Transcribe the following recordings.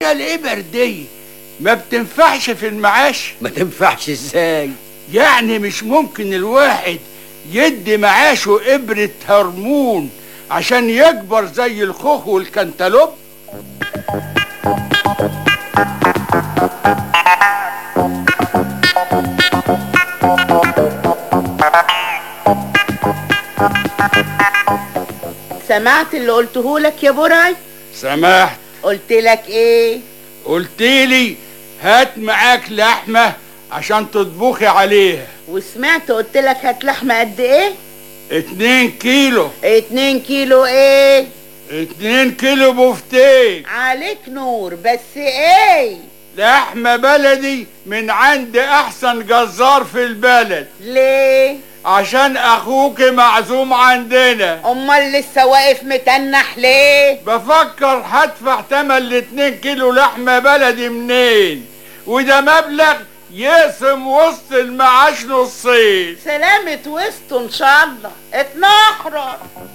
هي الإبر دي ما بتنفعش في المعاش ما تنفعش ازاي يعني مش ممكن الواحد يدي معاشه إبرة هرمون عشان يكبر زي الخوخ والكنتالوب سمعت اللي قلته لك يا برعي سمحت قلت لك ايه قلتيلي هات معاك لحمة عشان تطبخي عليها وسمعت قلت لك هات لحمه قد ايه اتنين كيلو اتنين كيلو ايه اتنين كيلو بفتيك عليك نور بس ايه لحمة بلدي من عند أحسن جزار في البلد ليه عشان أخوك معزوم عندنا امال لسه واقف متنح ليه بفكر هدفع تمن الاتنين كيلو لحمة بلدي منين وده مبلغ يقسم وسط المعاش نصين سلامة وسطه ان شاء الله اتنحرر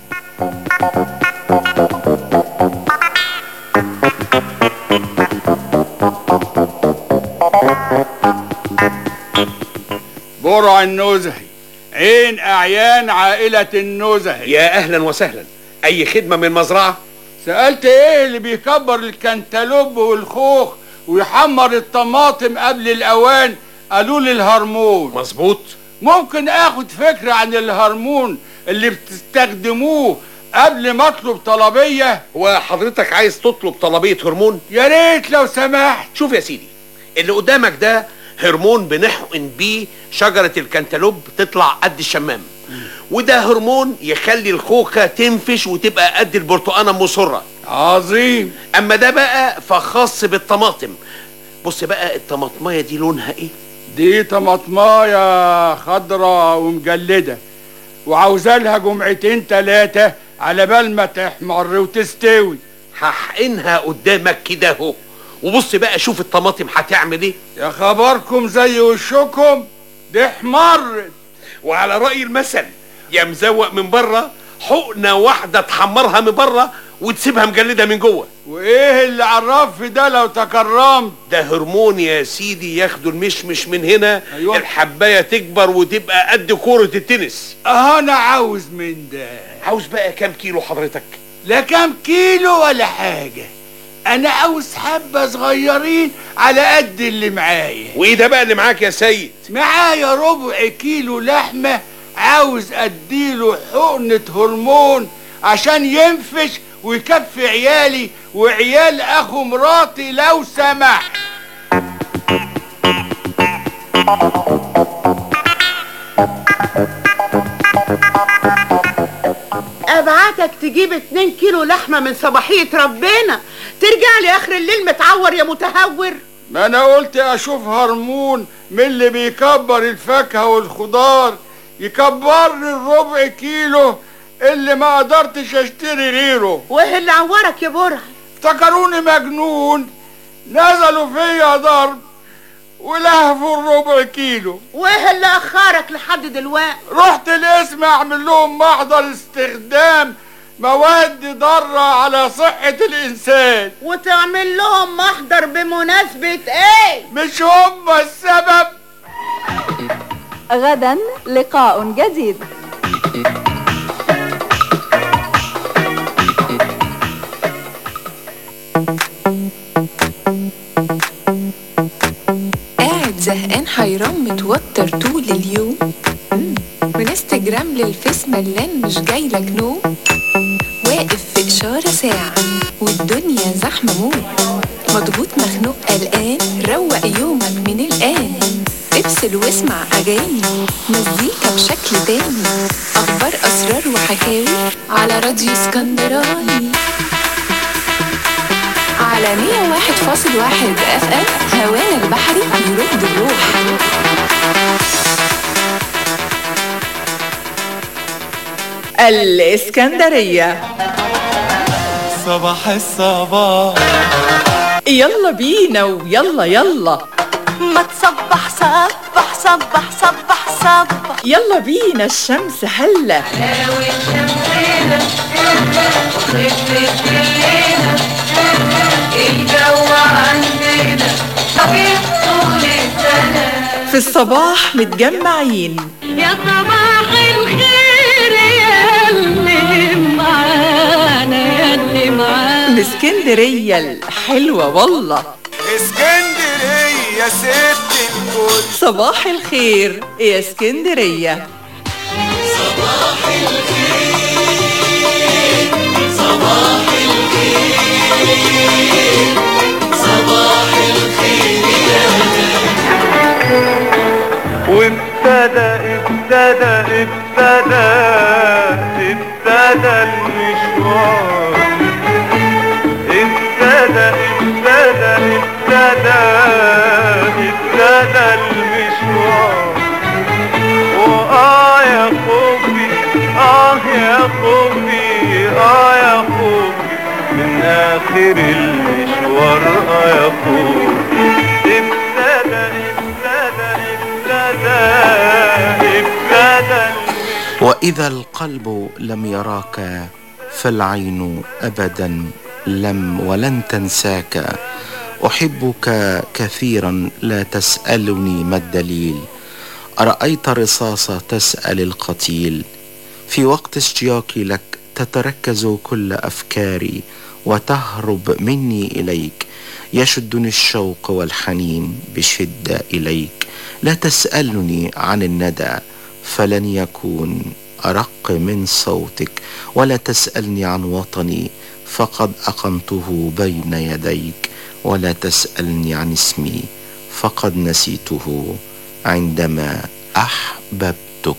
برع النزهي عين أعيان عائلة النزهي يا اهلا وسهلا اي خدمه من المزرعه سألت ايه اللي بيكبر الكنتالوب والخوخ ويحمر الطماطم قبل الأوان قالوا لي الهرمون مظبوط ممكن اخد فكرة عن الهرمون اللي بتستخدموه قبل ما اطلب طلبية وحضرتك عايز تطلب طلبيه هرمون يا ريت لو سمحت شوف يا سيدي اللي قدامك ده هرمون بنحقن بيه شجرة الكنتالوب تطلع قد الشمام وده هرمون يخلي الخوخة تنفش وتبقى قد البرتقانة مصرة عظيم اما ده بقى فخاص بالطماطم بص بقى الطماطمية دي لونها ايه دي طماطمايه خضرة ومجلدة وعاوزة لها جمعتين تلاتة على بال ما تحمر وتستوي هحقنها قدامك كده اهو وبص بقى شوف الطماطم هتعمل ايه يا خبركم زي وشكم دي احمرت وعلى رأي المثل يا مزوق من بره حقنة واحدة تحمرها من بره وتسيبها مجلدة من جوه وايه اللي عرف في ده لو تكرمت ده هرمون يا سيدي ياخدوا المشمش من هنا أيوة. الحباية تكبر وتبقى قد كرة التنس اه انا عاوز من ده عاوز بقى كام كيلو حضرتك لا كام كيلو ولا حاجة انا عاوز حبة صغيرين على قد اللي معايا وايه ده بقى اللي معاك يا سيد معايا ربع كيلو لحمة عاوز اديله حقنة هرمون عشان ينفش ويكفي عيالي وعيال اخو مراتي لو سمح ابعتك تجيب اتنين كيلو لحمه من صباحيه ربنا ترجع لي اخر الليل متعور يا متهور ما انا قلت اشوف هرمون من اللي بيكبر الفاكهة والخضار يكبر لي الربع كيلو اللي ما قدرتش اشتري غيره وايه اللي عورك يا برع افتكروني مجنون نزلوا فيا ضرب ولهفوا الربع كيلو وايه اللي اخرك لحد دلوقتي رحت الاسم اعمل لهم محضر استخدام مواد ضارة على صحة الانسان وتعمل لهم محضر بمناسبه ايه مش هم السبب غدا لقاء جديد قاعد زهقان حيران متوتر طول اليوم مم. من انستجرام للفيس ملان مش جايلك نوم واقف في إشارة ساعة والدنيا زحمة موت مضغوط مخنوق قلقان روق يومك من الآن افصل واسمع أغاني مزيكا بشكل تاني أخبار أسرار وحكاوي على راديو اسكندراني على 101.1 اف ام هوانا البحري يرد الروح الإسكندرية صباح الصباح يلا بينا ويلا يلا ما تصبح صبح صبح صبح صبح يلا بينا الشمس هلا الجو في الصباح متجمعين يا صباح الخير يا اللي معانا يا اللي معانا من اسكندرية الحلوة والله اسكندرية ست الكل صباح الخير يا اسكندرية وابتدى ابتدى ابتدى ابتدى المشوار ابتدى ابتدى ابتدى ابتدى المشوار وآه يا خوفي آه يا خوفي آه يا خوفي من آخر المشوار آه يا خوفي ابتدى ابتدى ابتدى ابتدى واذا القلب لم يراك فالعين ابدا لم ولن تنساك احبك كثيرا لا تسالني ما الدليل ارايت الرصاص تسال القتيل في وقت اشتياقي لك تتركز كل افكاري وتهرب مني اليك يشدني الشوق والحنين بشده اليك لا تسالني عن الندى فلن يكون ارق من صوتك ولا تسالني عن وطني فقد اقمته بين يديك ولا تسالني عن اسمي فقد نسيته عندما احببتك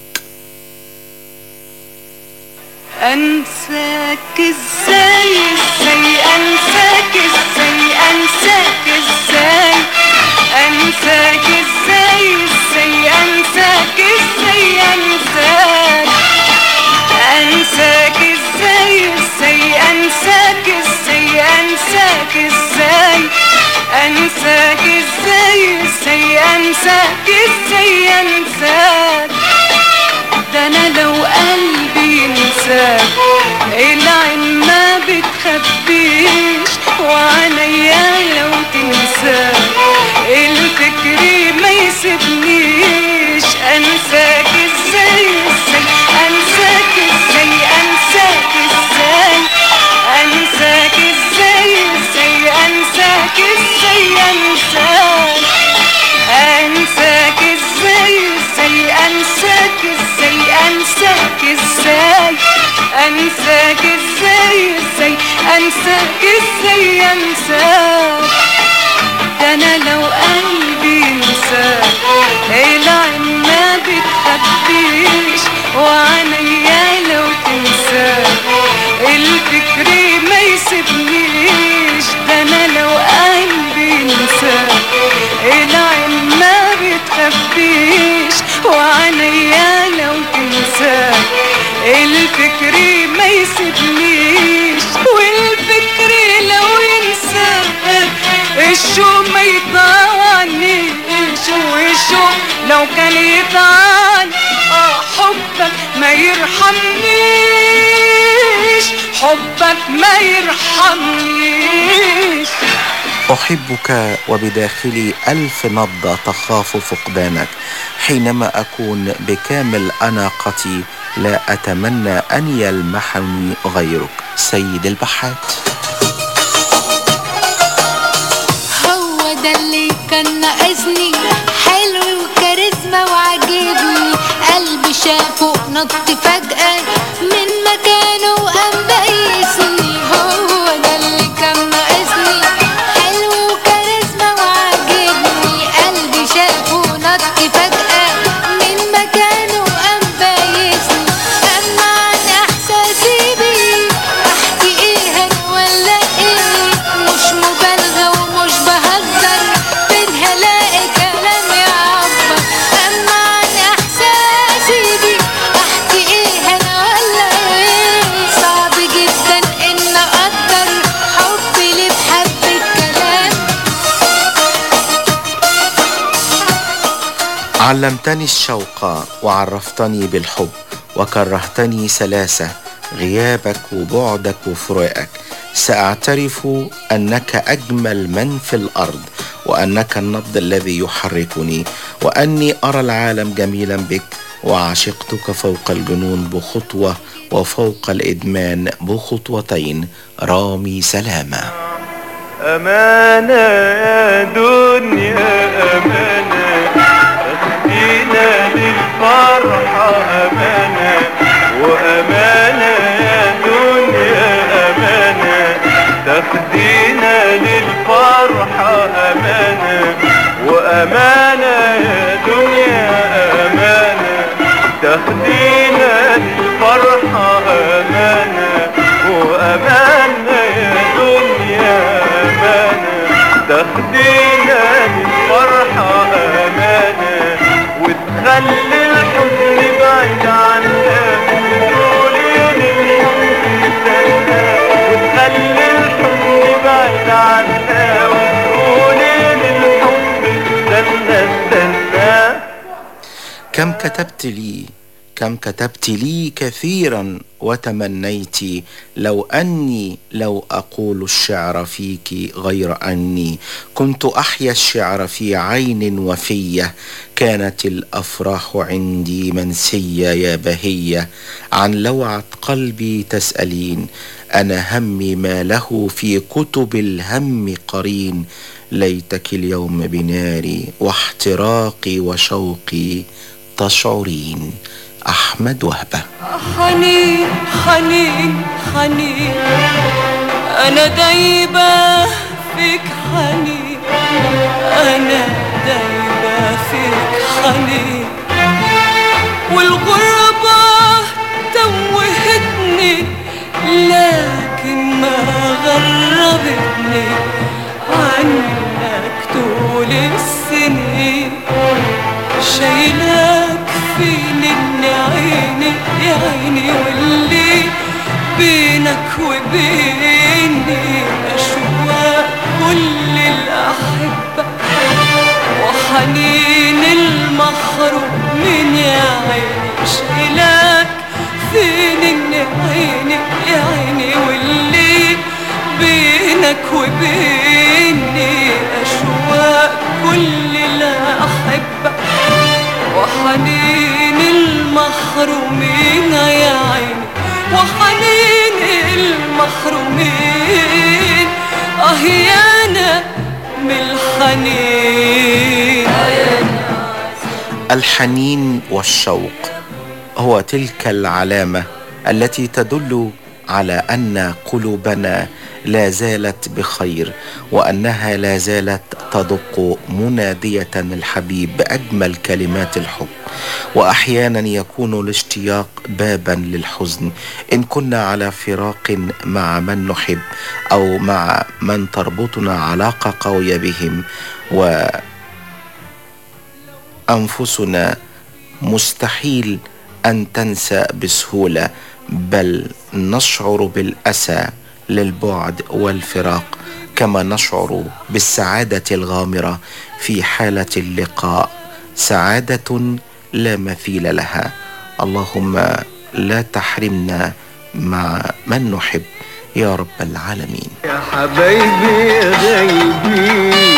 انساك ازاي ازاي انساك ازاي انساك ازاي انساك ازاي ازاي انساك ازاي انساك انساك ازاي ازاي انساك ازاي انساك ازاي انساك ازاي ازاي انساك ازاي انساك ده انا لو قلبي انساك العين ما بتخبيش وعينيا لو تنساك الفكر ما يسيبنيش انساك ازاي ازاي انساك ازاي انساك ازاي انساك ازاي ازاي انساك ازاي انساك انساك ازاي ازاي انساك ازاي انساك ازاي انساك ازاي ازاي انساك ازاي انساك ده انا لو قلبي انساك العين ما بتخبيش وعينيا لو تنساك الفكر ما يسيبنيش ده انا لو قلبي انساك العين ما بتخبيش وعينيا لو تنساك الفكر ما يسيبنيش والفكر لو ينساك الشوق ما يطعنيش والشوق لو كان يطعن اه حبك ما يرحمنيش حبك ما يرحمنيش احبك وبداخلي الف نبضه تخاف فقدانك حينما اكون بكامل اناقتي لا اتمنى ان يلمحني غيرك سيد البحات هو ده اللي كان ناقصني حلو وكاريزما وعاجبني قلبي شافه نط فجأة من مكانه وقام بيسني هو ده اللي كان ناقصني حلو وكاريزما وعاجبني قلبي شافه نط فجأة من مكانه وقام بيسني أما عن إحساسي بيه أحكي إيه أنا ولا إيه مش مبالغة ومش بهزر فين هلاقي كلام يعبر أما عن إحساسي بيه أحكي إيه أنا ولا إيه صعب جدا إن أقدر حبي ليه بحبة كلام علمتني الشوق وعرفتني بالحب وكرهتني سلاسة غيابك وبعدك وفراقك سأعترف أنك أجمل من في الأرض وأنك النبض الذي يحركني وأني أرى العالم جميلا بك وعشقتك فوق الجنون بخطوة وفوق الإدمان بخطوتين رامي سلامة أمانة يا دنيا أمانة تاخدينا للفرحة أمانة وأمانة يا دنيا أمانة تاخدينا للفرحة أمانة وأمانة يا دنيا أمانة تاخدينا للفرحة أمانة وأمانة يا دنيا أمانة تاخدينا للفرحة أمانة وتخلي الحزن بعيد عنا وتقولي للحزن استنى وتخلي الحزن بعيد عنا وتقولي للحزن استنى استنى كم كتبت لي كم كتبت لي كثيرا وتمنيت لو اني لو اقول الشعر فيك غير اني كنت احيا الشعر في عين وفيه كانت الافراح عندي منسيه يا بهيه عن لوعه قلبي تسالين انا همي ما له في كتب الهم قرين ليتك اليوم بناري واحتراقي وشوقي تشعرين احمد وهبه حنين حنين حنين أنا دايبة فيك حنين أنا دايبة فيك حنين والغربة توهتني لكن ما غربتني عنك طول السنين شايلاك فين اللي عيني يا عيني واللي بينك وبيني أشواق كل الأحبة وحنين المخروم من يا عيني شايلاك فين اللي عيني يا عيني واللي بينك وبيني أشواق كل الأحبة وحنين المحرومين يا عيني وحنين المحرومين أهيانا من الحنين الحنين والشوق هو تلك العلامه التي تدل على ان قلوبنا لا زالت بخير وانها لا زالت تدق مناديه الحبيب باجمل كلمات الحب واحيانا يكون الاشتياق بابا للحزن ان كنا على فراق مع من نحب او مع من تربطنا علاقه قويه بهم وانفسنا مستحيل ان تنسى بسهوله بل نشعر بالاسى للبعد والفراق كما نشعر بالسعاده الغامره في حاله اللقاء سعاده لا مثيل لها اللهم لا تحرمنا مع من نحب يا رب العالمين يا حبايبي يا غايبين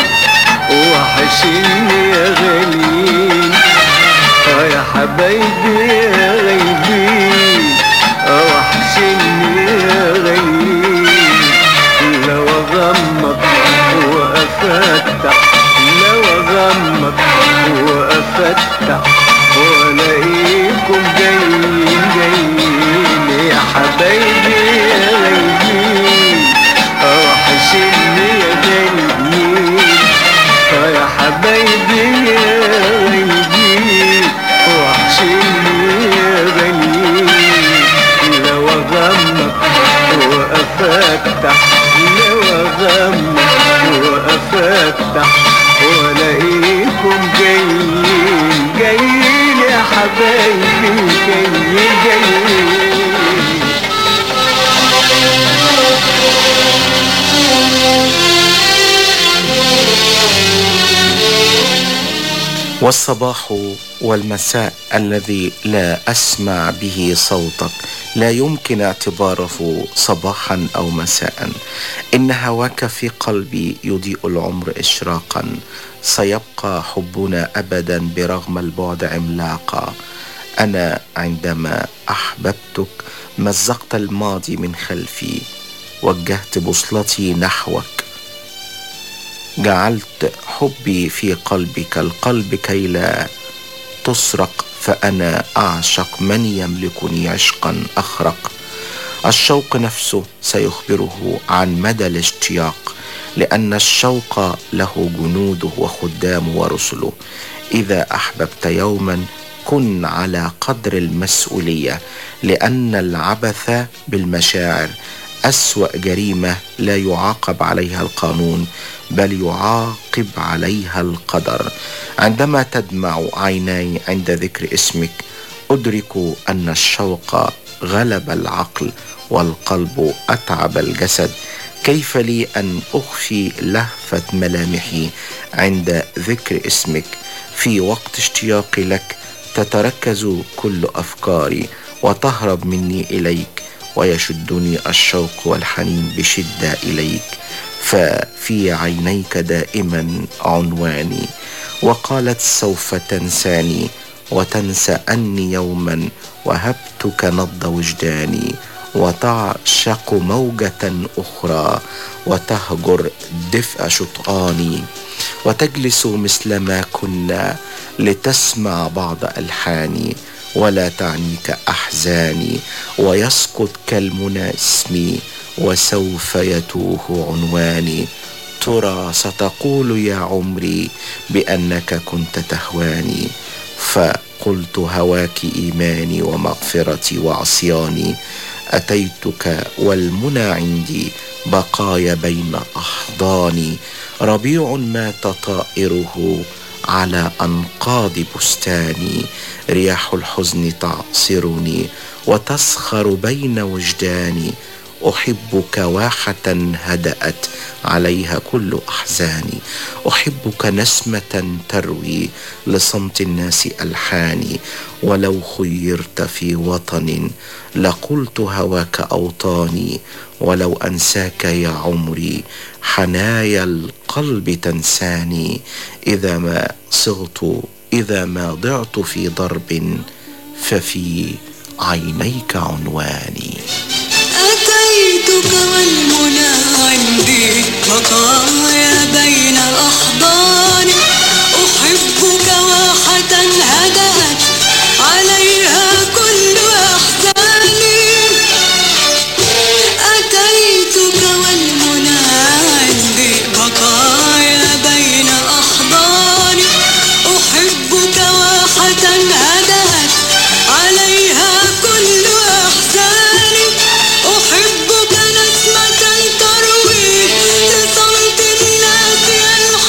وحشني يا غاليين اه يا حبايبي يا غايبين اه وحشني يا غاليين لو اغمض وافتح لو اغمض وافتح والاقيكم جايين جايين يا حبايبي يا غايبين اه وحشني يا غاليين اه يا حبايبي يا غايبين وحشني يا غاليين لو اغمض وافتح لو اغمض وافتح والاقيكم جايين جايين يا حبايبي جايين جايين والصباح والمساء الذي لا اسمع به صوتك لا يمكن اعتباره صباحا او مساء ان هواك في قلبي يضيء العمر اشراقا سيبقى حبنا ابدا برغم البعد عملاقا انا عندما احببتك مزقت الماضي من خلفي وجهت بوصلتي نحوك جعلت حبي في قلبك القلب كي لا تسرق فأنا أعشق من يملكني عشقا أخرق الشوق نفسه سيخبره عن مدى الاشتياق لأن الشوق له جنوده وخدامه ورسله إذا أحببت يوما كن على قدر المسؤولية لأن العبث بالمشاعر أسوأ جريمة لا يعاقب عليها القانون بل يعاقب عليها القدر عندما تدمع عيناي عند ذكر اسمك أدرك أن الشوق غلب العقل والقلب أتعب الجسد كيف لي أن أخفي لهفة ملامحي عند ذكر اسمك في وقت اشتياقي لك تتركز كل أفكاري وتهرب مني إليك ويشدني الشوق والحنين بشدة إليك ففي عينيك دائما عنواني وقالت سوف تنساني وتنسى أني يوما وهبتك نبض وجداني وتعشق موجة أخرى وتهجر دفء شطآني وتجلس مثل ما كنا لتسمع بعض ألحاني ولا تعنيك أحزاني ويسقط كالمنى اسمي وسوف يتوه عنواني ترى ستقول يا عمري بأنك كنت تهواني فقلت هواك إيماني ومغفرتي وعصياني أتيتك والمنى عندي بقايا بين أحضاني ربيع مات طائره على أنقاض بستاني رياح الحزن تعصرني وتسخر بين وجداني احبك واحه هدات عليها كل احزاني احبك نسمه تروي لصمت الناس الحاني ولو خيرت في وطن لقلت هواك اوطاني ولو انساك يا عمري حنايا القلب تنساني اذا ما صغت اذا ما ضعت في ضرب ففي عينيك عنواني أتيتك والمنى عندي بقايا بين الأحضان أحبك واحة هدأت عليها كل أحزاني أتيتك والمنى عندي بقايا بين الأحضان أحبك واحة هدأت عليها كل أحزاني أحبك نسمة تروي لصمت الناس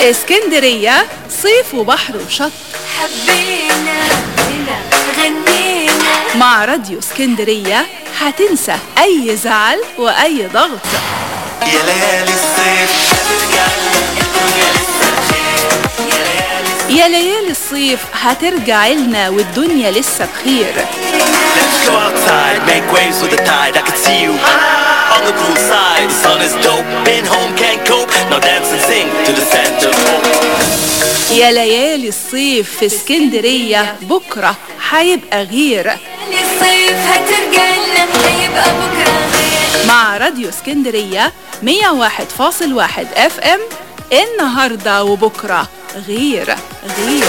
اسكندرية صيف وبحر وشط حبينا هنا غنينا مع راديو اسكندرية هتنسى أي زعل وأي ضغط يا ليالي الصيف يا ليالي الصيف هترجع لنا والدنيا لسه بخير Let's go outside, make waves with the tide. I can see you on the cool side. The sun is dope, been home, can't cope. Now dance and sing to the scent of hope. يا ليالي الصيف في اسكندرية بكرة هيبقى غير الصيف هترجع لنا هيبقى بكرة غير مع راديو اسكندرية 101.1 اف ام النهاردة وبكرة غير غير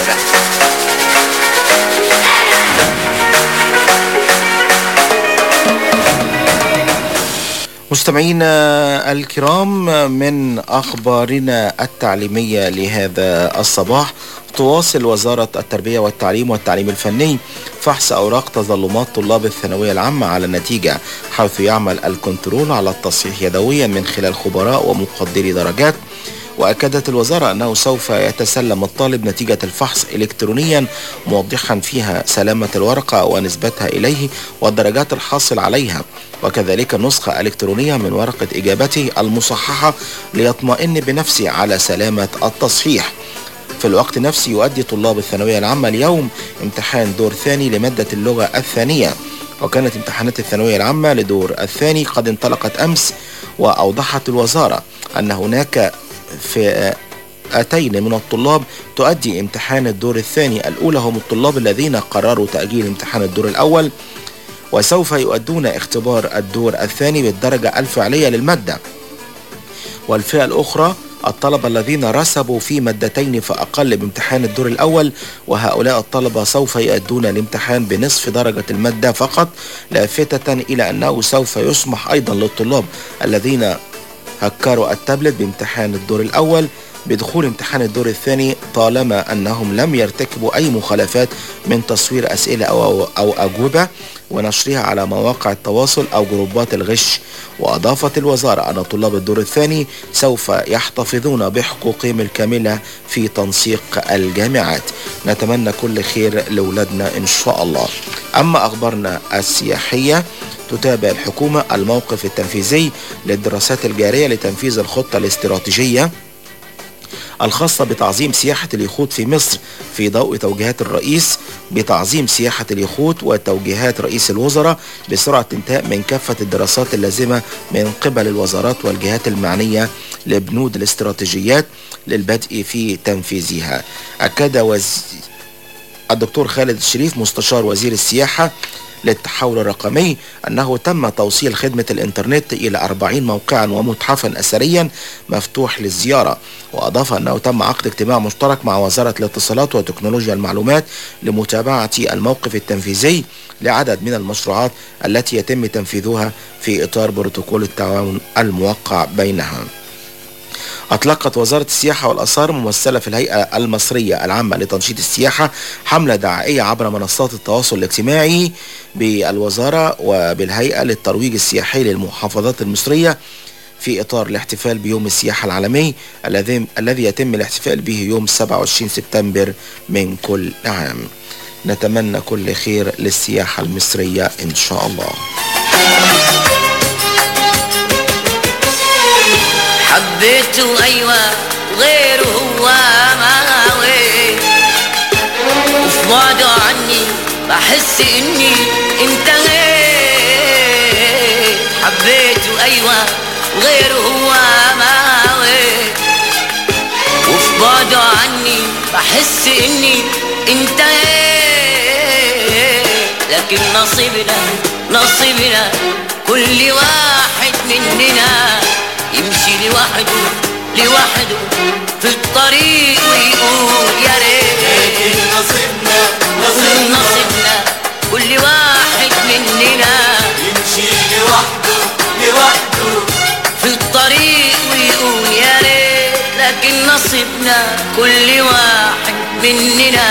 مستمعينا الكرام من أخبارنا التعليمية لهذا الصباح تواصل وزارة التربية والتعليم والتعليم الفني فحص أوراق تظلمات طلاب الثانوية العامة على النتيجة حيث يعمل الكنترول على التصحيح يدويا من خلال خبراء ومقدري درجات وأكدت الوزارة أنه سوف يتسلم الطالب نتيجة الفحص إلكترونيا موضحا فيها سلامة الورقة ونسبتها إليه والدرجات الحاصل عليها وكذلك نسخة إلكترونية من ورقة إجابته المصححة ليطمئن بنفسه على سلامة التصحيح في الوقت نفسه يؤدي طلاب الثانوية العامة اليوم امتحان دور ثاني لمادة اللغة الثانية وكانت امتحانات الثانوية العامة لدور الثاني قد انطلقت أمس وأوضحت الوزارة أن هناك فئتين من الطلاب تؤدي امتحان الدور الثاني الأولى هم الطلاب الذين قرروا تأجيل امتحان الدور الأول وسوف يؤدون اختبار الدور الثاني بالدرجة الفعلية للمادة والفئة الأخرى الطلبة الذين رسبوا في مادتين فأقل بامتحان الدور الأول وهؤلاء الطلبة سوف يؤدون الامتحان بنصف درجة المادة فقط لافتة إلى أنه سوف يسمح أيضا للطلاب الذين هكروا التابلت بامتحان الدور الأول بدخول امتحان الدور الثاني طالما أنهم لم يرتكبوا أي مخالفات من تصوير أسئلة أو, أو, أو أجوبة ونشرها على مواقع التواصل أو جروبات الغش وأضافت الوزارة أن طلاب الدور الثاني سوف يحتفظون بحقوقهم الكاملة في تنسيق الجامعات نتمنى كل خير لأولادنا إن شاء الله أما أخبارنا السياحية تتابع الحكومة الموقف التنفيذي للدراسات الجارية لتنفيذ الخطة الاستراتيجية الخاصة بتعظيم سياحة اليخوت في مصر في ضوء توجيهات الرئيس بتعظيم سياحة اليخوت وتوجيهات رئيس الوزراء بسرعة انتهاء من كافة الدراسات اللازمة من قبل الوزارات والجهات المعنية لبنود الاستراتيجيات للبدء في تنفيذها أكد وز... الدكتور خالد الشريف مستشار وزير السياحة للتحول الرقمي أنه تم توصيل خدمة الإنترنت إلى 40 موقعا ومتحفا أثريا مفتوح للزيارة وأضاف أنه تم عقد اجتماع مشترك مع وزارة الاتصالات وتكنولوجيا المعلومات لمتابعة الموقف التنفيذي لعدد من المشروعات التي يتم تنفيذها في إطار بروتوكول التعاون الموقع بينها أطلقت وزارة السياحة والآثار ممثلة في الهيئة المصرية العامة لتنشيط السياحة حملة دعائية عبر منصات التواصل الاجتماعي بالوزارة وبالهيئة للترويج السياحي للمحافظات المصرية في إطار الاحتفال بيوم السياحة العالمي الذي الذي يتم الاحتفال به يوم 27 سبتمبر من كل عام نتمنى كل خير للسياحة المصرية إن شاء الله حبيته أيوة غيره هو ما وين وفي بعده عني بحس إني انتهيت حبيته أيوة غيره هو ما وين وفي بعده عني بحس إني انتهيت لكن نصيبنا نصيبنا كل واحد مننا يمشي لوحده لوحده في الطريق ويقول يا ريت لكن نصيبنا نصيبنا نصيبنا كل واحد مننا يمشي لوحده لوحده في الطريق ويقول يا ريت لكن نصيبنا كل واحد مننا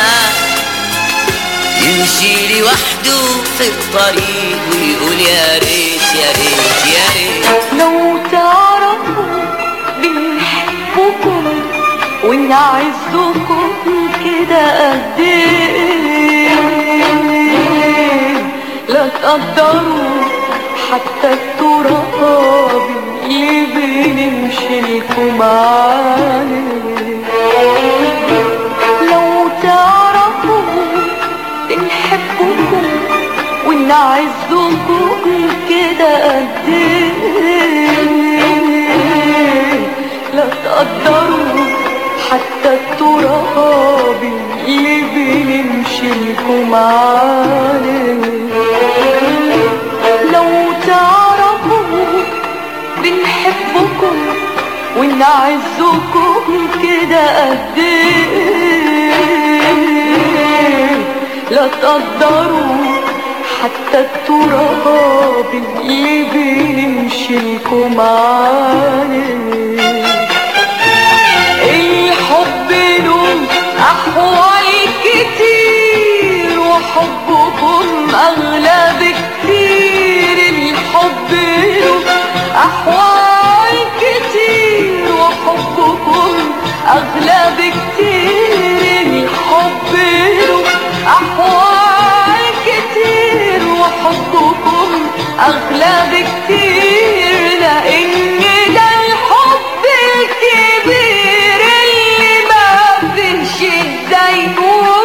يمشي لوحده في الطريق ويقول يا ريت يا ريت يا ريت لو تعرفوا بنحبكم وإن ونعزكم كده قد ايه لا تقدروا حتى التراب اللي بنمشي لكم عليه لو تعرفوا بنحبكم ونعزكم كده قد ايه لا تقدروا حتى التراب اللي بنمشي لكم عليه لو تعرفوا بنحبكم ونعزكم كده قد ايه لا تقدروا حتى التراب اللي بنمشي لكم عليه الحب له أحوال كتير وحبكم أغلى بكتير الحب له أحوال كتير وحبكم أغلى بكتير الحب له أحوال كتير وحبكم أغلى بكتير لأن ده الحب الكبير اللي ما فيش ازاي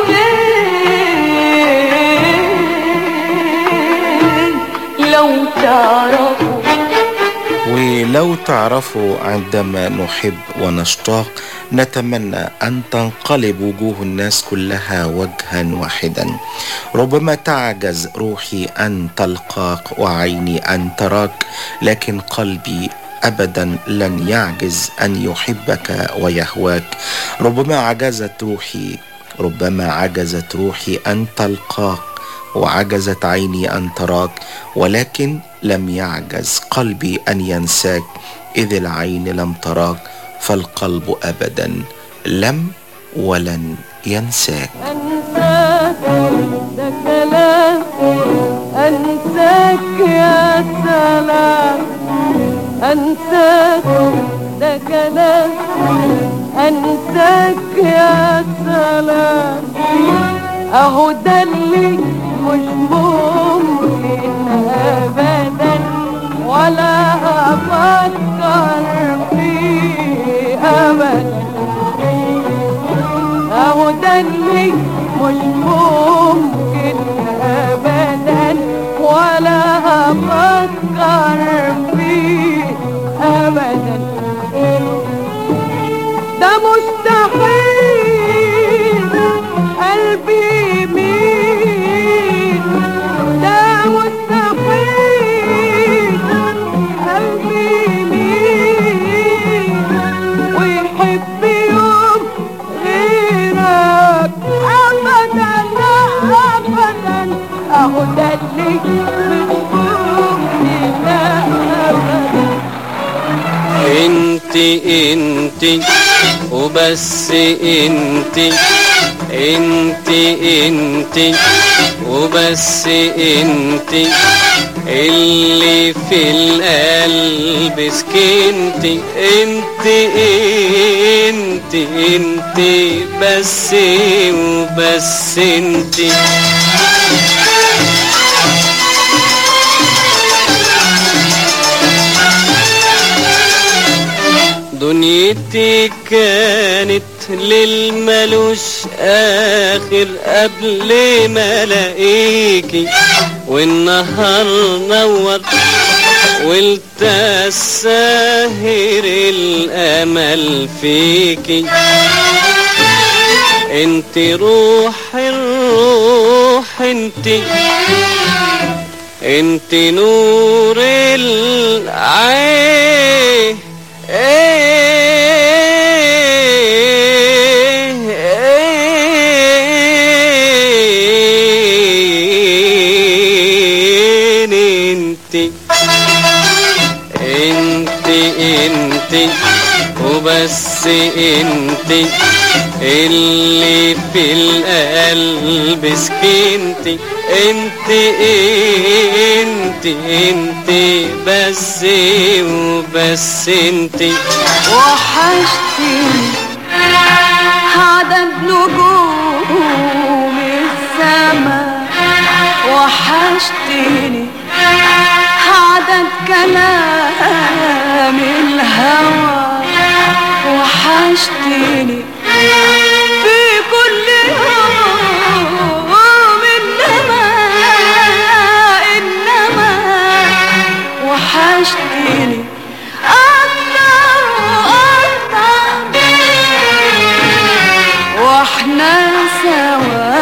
وبين لو تعرفوا ولو تعرفوا عندما نحب ونشتاق نتمنى أن تنقلب وجوه الناس كلها وجها واحدا ربما تعجز روحي أن تلقاك وعيني أن تراك لكن قلبي ابدا لن يعجز ان يحبك ويهواك ربما عجزت روحي ربما عجزت روحي ان تلقاك وعجزت عيني ان تراك ولكن لم يعجز قلبي ان ينساك اذ العين لم تراك فالقلب ابدا لم ولن ينساك أنساك ده كلام أنساك يا سلام أنساك ده كلام أنساك يا سلام أهو ده اللي مش ممكن أبدا ولا أفكر فيه أبدا اهو ده اللي مش ممكن ابدا ولا افكر فيه ابدا ده مستحيل قلبي يميل ده مستحيل قلبي يميل ويحب يوم غيرك ابدا لا ابدا اهو ده اللي مش ممكن ابدا انت انت وبس انت انت انت وبس انت اللي في القلب سكنتي انت انت انت بس وبس انت دنيتي كانت للملوش اخر قبل ما الاقيكي والنهار نور قلت الساهر الامل فيكي انت روح الروح انت انت نور العين انت انت انت وبس انت اللي في القلب سكنتي انت انت انت بس وبس انت وحشتني عدد نجوم السما وحشتني عدد كلام الهوى وحشتني في كل يوم إنما إنما وحشتني أكتر وأكتر واحنا سوا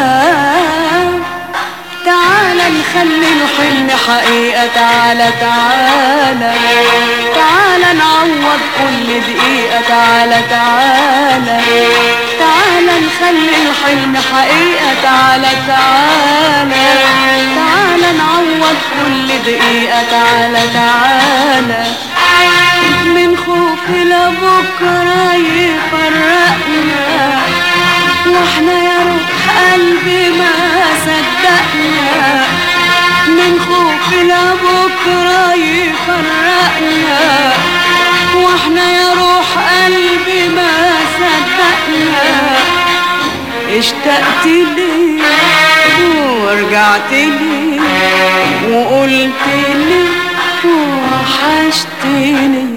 تعالى نخلي الحلم حقيقة تعالى تعالى تعالى نعوض كل دقيقة تعالى تعالى تعالى نخلي الحلم حقيقة تعالى تعالى تعالى نعوض كل دقيقة تعالى تعالى من خوف لبكرة يفرقنا واحنا يا روح قلبي ما صدقنا من خوف لبكرة يفرقنا واحنا يا روح قلبي ما صدقنا اشتقت لي ورجعت لي وقلت لي وحشتني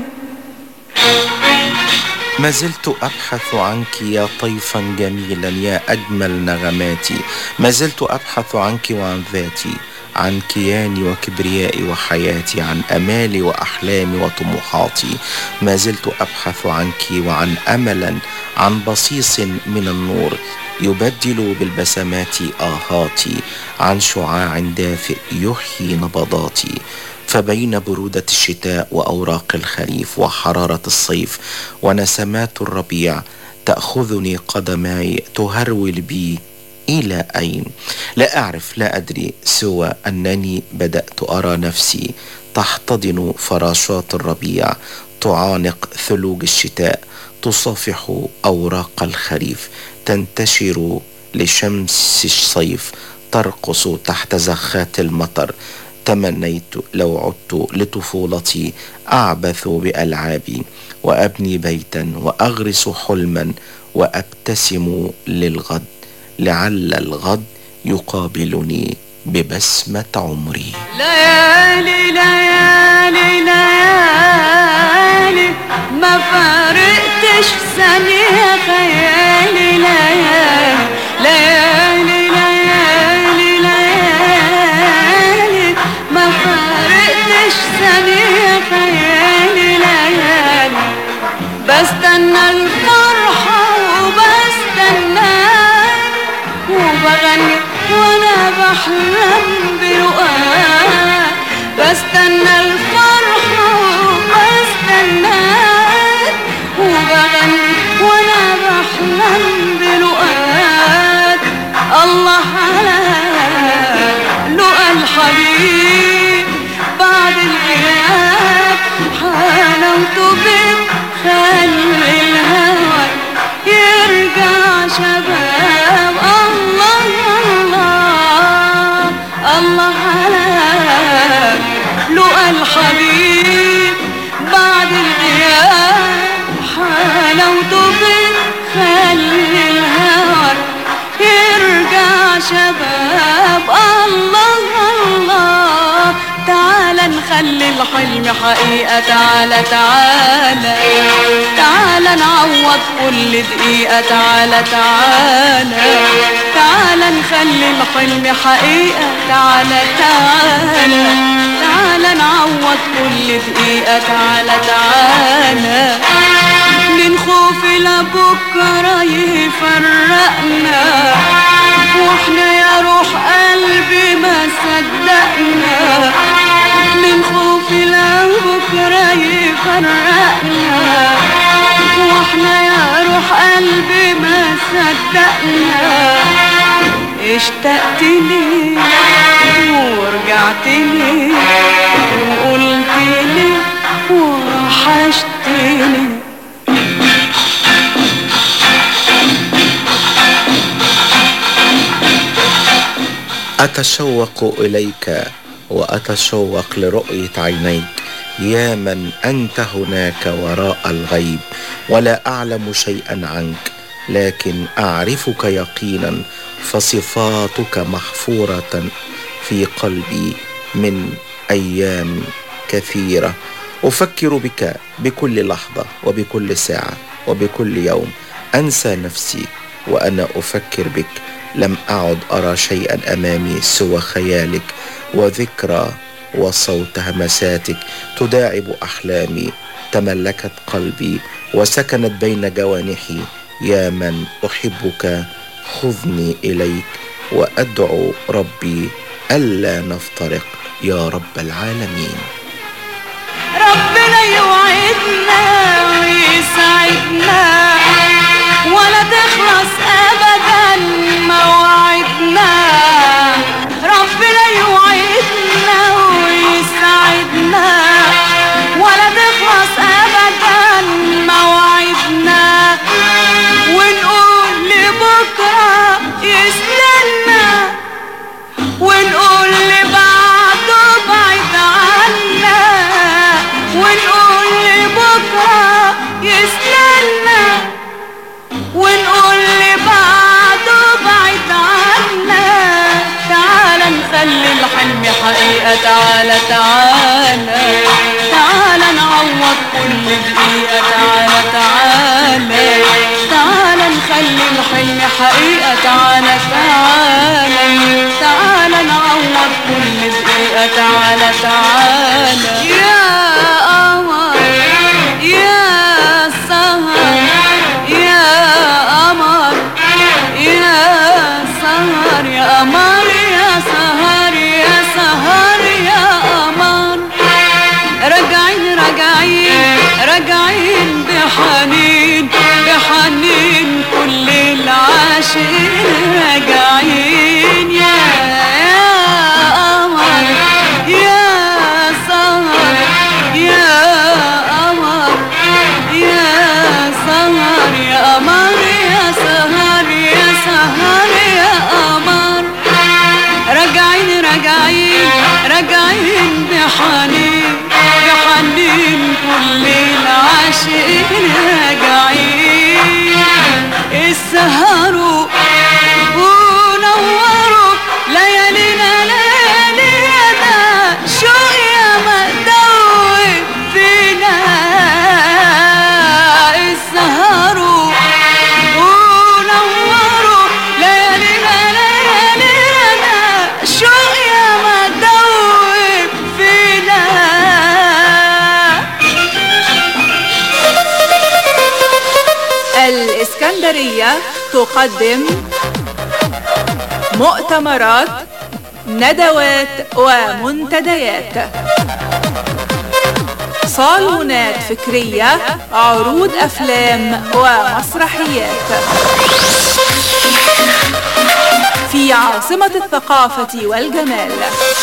ما زلت أبحث عنك يا طيفا جميلا يا أجمل نغماتي ما زلت أبحث عنك وعن ذاتي عن كياني وكبريائي وحياتي عن أمالي وأحلامي وطموحاتي ما زلت أبحث عنك وعن أملا عن بصيص من النور يبدل بالبسمات آهاتي عن شعاع دافئ يحيي نبضاتي فبين برودة الشتاء وأوراق الخريف وحرارة الصيف ونسمات الربيع تأخذني قدماي تهرول بي إلى أين؟ لا أعرف لا أدري سوى أنني بدأت أرى نفسي تحتضن فراشات الربيع تعانق ثلوج الشتاء تصافح أوراق الخريف تنتشر لشمس الصيف ترقص تحت زخات المطر تمنيت لو عدت لطفولتي أعبث بألعابي وأبني بيتا وأغرس حلما وأبتسم للغد لعل الغد يقابلني ببسمة عمري ليالي ليالي ليالي ما فارقتش ثانية خيالي ليالي ليالي ليالي ليالي ما فارقتش ثانية خيالي ليالي بستنى الفرحة وبستنى وبغني وانا بحلم برؤاك بستنى الفرحة وبستنى وبغني وانا بحلم برؤاك الله على لقى الحبيب بعد الغياب حلاوته بك خلي الهوى يرجع شباب الله الله الله على لقى الحبيب بعد الغياب حلاوته بك خلي الهوى يرجع شباب الله الله تعالى نخلي الحلم حقيقة تعالى تعالى تعالى نعوض كل دقيقة تعالى تعالى تعالى نخلي الحلم حقيقة تعالى تعالى تعالى نعوض كل دقيقة تعالى تعالى من خوف لبكرة يفرقنا واحنا يا روح قلبي ما صدقنا من خوف لبكرة يفرقنا واحنا يا روح قلبي ما صدقنا اشتقت لي ورجعت لي وقلت لي وحشتني أتشوق إليك وأتشوق لرؤية عينيك يا من أنت هناك وراء الغيب ولا أعلم شيئا عنك لكن اعرفك يقينا فصفاتك محفوره في قلبي من ايام كثيره افكر بك بكل لحظه وبكل ساعه وبكل يوم انسى نفسي وانا افكر بك لم اعد ارى شيئا امامي سوى خيالك وذكرى وصوت همساتك تداعب احلامي تملكت قلبي وسكنت بين جوانحي يا من احبك خذني اليك وادعو ربي الا نفترق يا رب العالمين ربنا يوعدنا ويسعدنا ولا تخلص ابدا موعدنا ربنا يوعدنا ويسعدنا ولا تخلص ابدا موعدنا ونقول لبكره يستنى ونقول لبعده بعيد عنا ونقول لبكره يستنى ونقول لبعده بعيد عنا تعال نخلي الحلم حقيقة تعالى تعالى تعالى نعوض كل دقيقة تعالى تعالى تعالى نخلي الحلم حقيقة تعالى تعالى تعالى نعوض كل دقيقة تعالى تعالى يا قمر يا سهر يا قمر يا سهر يا قمر يا سهر يا سهر يا قمر راجعين راجعين راجعين بحنين بحنين كل العاشقين راجعين يا يا قمر يا سهر يا قمر يا سهر يا قمر يا سهر يا سهر يا قمر راجعين راجعين راجعين بحنين بحنين كل العاشقين راجعين السهروا ونوروا ليالينا ليالينا شوق يا مدوب فينا السهروا ونوروا ليالينا ليالينا شوق يا مدوب فينا الإسكندرية تقدم مؤتمرات ندوات ومنتديات صالونات فكرية عروض أفلام ومسرحيات في عاصمة الثقافة والجمال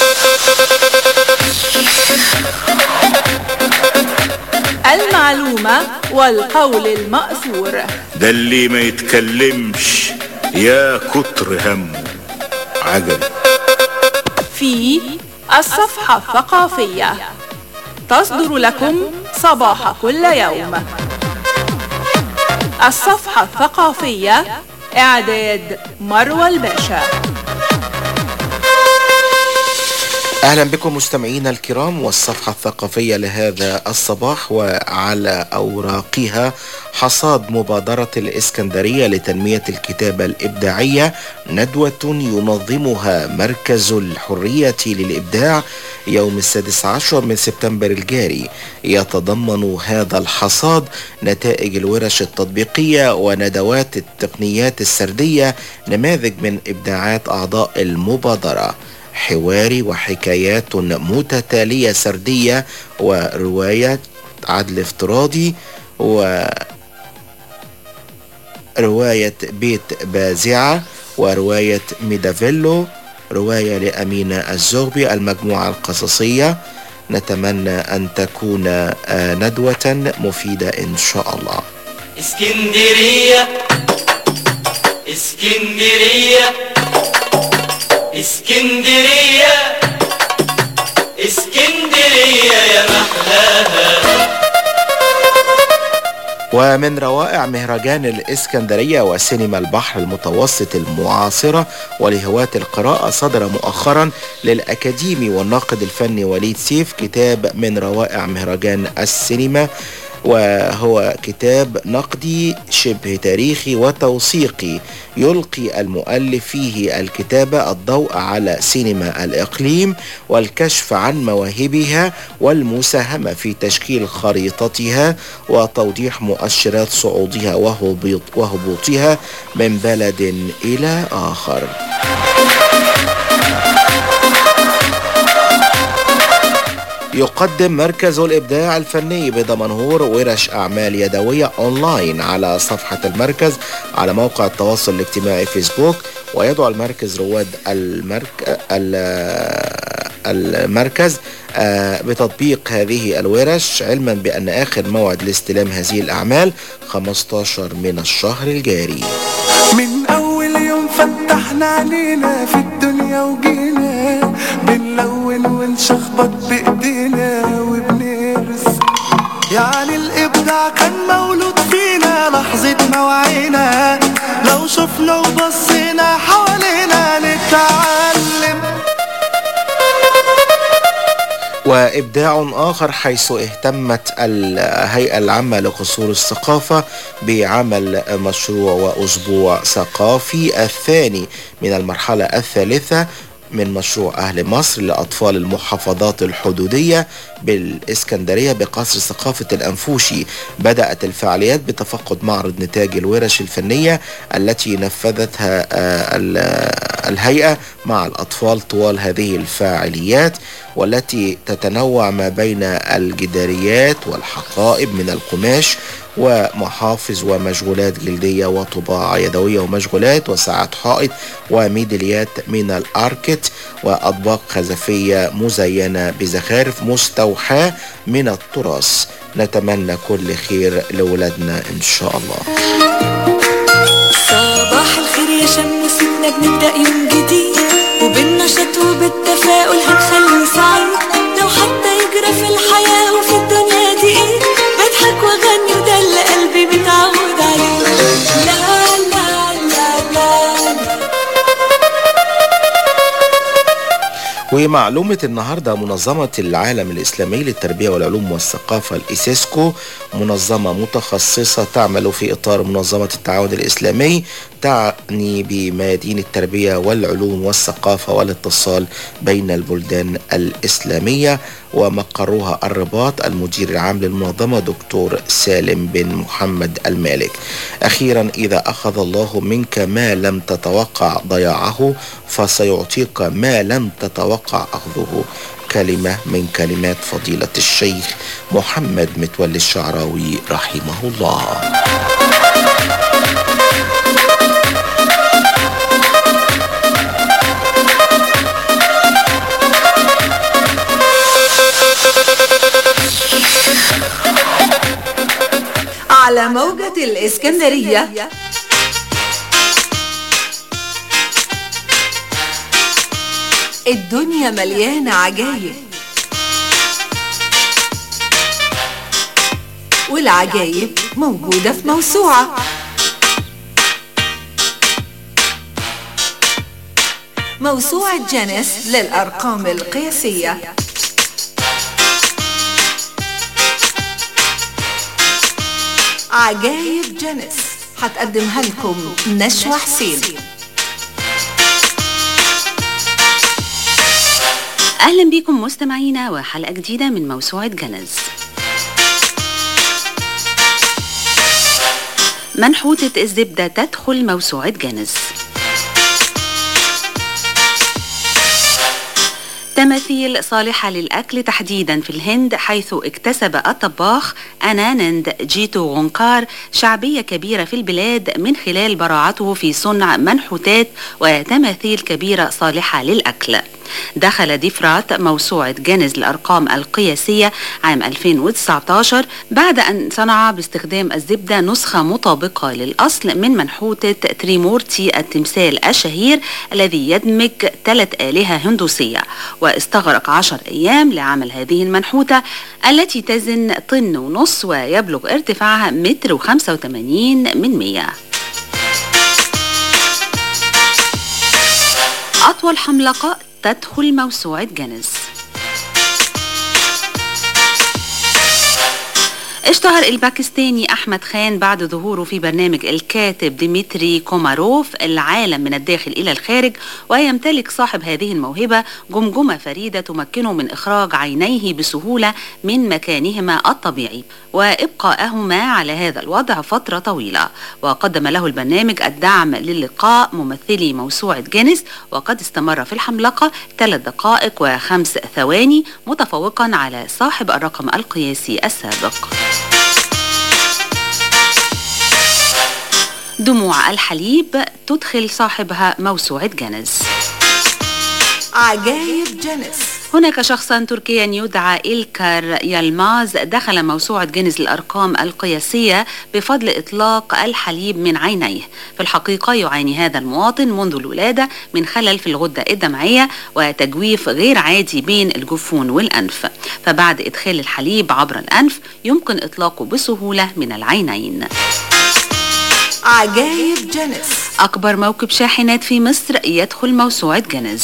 المعلومة والقول المأثور ده اللي ما يتكلمش يا كتر همه عجب في الصفحة الثقافية تصدر لكم صباح كل يوم الصفحة الثقافية إعداد مروى الباشا اهلا بكم مستمعينا الكرام والصفحه الثقافيه لهذا الصباح وعلى اوراقها حصاد مبادره الاسكندريه لتنميه الكتابه الابداعيه ندوه ينظمها مركز الحريه للابداع يوم السادس عشر من سبتمبر الجاري يتضمن هذا الحصاد نتائج الورش التطبيقيه وندوات التقنيات السرديه نماذج من ابداعات اعضاء المبادره حواري وحكايات متتالية سردية ورواية عدل افتراضي ورواية بيت بازعة ورواية ميدافيلو رواية لأمينة الزغبي المجموعة القصصية نتمنى أن تكون آه، ندوة مفيدة إن شاء الله اسكندرية اسكندرية اسكندرية اسكندرية يا محلاها ومن روائع مهرجان الإسكندرية وسينما البحر المتوسط المعاصرة ولهواة القراءة صدر مؤخرا للأكاديمي والناقد الفني وليد سيف كتاب من روائع مهرجان السينما وهو كتاب نقدي شبه تاريخي وتوثيقي يلقي المؤلف فيه الكتابة الضوء على سينما الإقليم والكشف عن مواهبها والمساهمة في تشكيل خريطتها وتوضيح مؤشرات صعودها وهبوط- وهبوطها من بلد إلى آخر يقدم مركز الإبداع الفني بدمنهور ورش أعمال يدوية أونلاين على صفحة المركز على موقع التواصل الاجتماعي فيسبوك ويدعو المركز رواد المرك... ال- المركز آه، بتطبيق هذه الورش علما بأن آخر موعد لاستلام هذه الأعمال 15 من الشهر الجاري من أول يوم فتحنا علينا في الدنيا وجينا بنلون ونشخبط بإيدينا وبنرسم يعني الإبداع كان مولود فينا لحظة ما وعينا لو شفنا وبصينا حوالينا نتعلم وإبداع آخر حيث اهتمت الهيئة العامة لقصور الثقافة بعمل مشروع وأسبوع ثقافي الثاني من المرحلة الثالثة من مشروع أهل مصر لأطفال المحافظات الحدودية بالإسكندرية بقصر ثقافة الأنفوشي بدأت الفعاليات بتفقد معرض نتاج الورش الفنية التي نفذتها آه، ال- آه، الهيئة مع الأطفال طوال هذه الفعاليات والتي تتنوع ما بين الجداريات والحقائب من القماش ومحافظ ومشغولات جلدية وطباعة يدوية ومشغولات وساعات حائط وميداليات من الأركت وأطباق خزفية مزينة بزخارف مستوحاة من التراث نتمنى كل خير لولادنا إن شاء الله صباح الخير يا شمسنا بنبدأ يوم جديد وبالنشاط وبالتفاؤل هنخليه سعيد لو حتى يجرى في الحياة وفي الدنيا دي ايه بضحك واغني وده اللي قلبي متعود عليه لا لا لا لا ومعلومة النهاردة منظمة العالم الإسلامي للتربية والعلوم والثقافة الإيسيسكو منظمة متخصصة تعمل في إطار منظمة التعاون الإسلامي تعني بميادين التربية والعلوم والثقافة والاتصال بين البلدان الإسلامية ومقرها الرباط المدير العام للمنظمة دكتور سالم بن محمد المالك أخيرا إذا أخذ الله منك ما لم تتوقع ضياعه فسيعطيك ما لم تتوقع أخذه كلمة من كلمات فضيلة الشيخ محمد متولي الشعراوي رحمه الله على موجة الإسكندرية الدنيا مليانة عجايب والعجايب موجودة في موسوعة موسوعة جنس للأرقام القياسية عجايب جنس هتقدمها لكم نشوى حسين أهلا بكم مستمعينا وحلقة جديدة من موسوعة جنز منحوتة الزبدة تدخل موسوعة جنز تماثيل صالحة للأكل تحديدا في الهند حيث اكتسب الطباخ أنانند جيتو غونكار شعبية كبيرة في البلاد من خلال براعته في صنع منحوتات وتماثيل كبيرة صالحة للأكل دخل ديفرات موسوعة جينيز للأرقام القياسية عام 2019 بعد أن صنع باستخدام الزبدة نسخة مطابقة للأصل من منحوتة تريمورتي التمثال الشهير الذي يدمج ثلاث آلهة هندوسية واستغرق عشر أيام لعمل هذه المنحوتة التي تزن طن ونص ويبلغ ارتفاعها متر وخمسة وثمانين من مية أطول حملقة تدخل موسوعة جينيس اشتهر الباكستاني أحمد خان بعد ظهوره في برنامج الكاتب ديمتري كوماروف العالم من الداخل إلى الخارج ويمتلك صاحب هذه الموهبة جمجمة فريدة تمكنه من إخراج عينيه بسهولة من مكانهما الطبيعي وإبقاءهما على هذا الوضع فترة طويلة وقدم له البرنامج الدعم للقاء ممثلي موسوعة جينيس وقد استمر في الحملقة ثلاث دقائق وخمس ثواني متفوقا على صاحب الرقم القياسي السابق دموع الحليب تدخل صاحبها موسوعة جينيس عجايب جينيس هناك شخصا تركيا يدعى إلكار يلماز دخل موسوعة جينيز للأرقام القياسية بفضل إطلاق الحليب من عينيه في الحقيقة يعاني هذا المواطن منذ الولادة من خلل في الغدة الدمعية وتجويف غير عادي بين الجفون والأنف فبعد إدخال الحليب عبر الأنف يمكن إطلاقه بسهولة من العينين عجايب جينيس أكبر موكب شاحنات في مصر يدخل موسوعة جينيز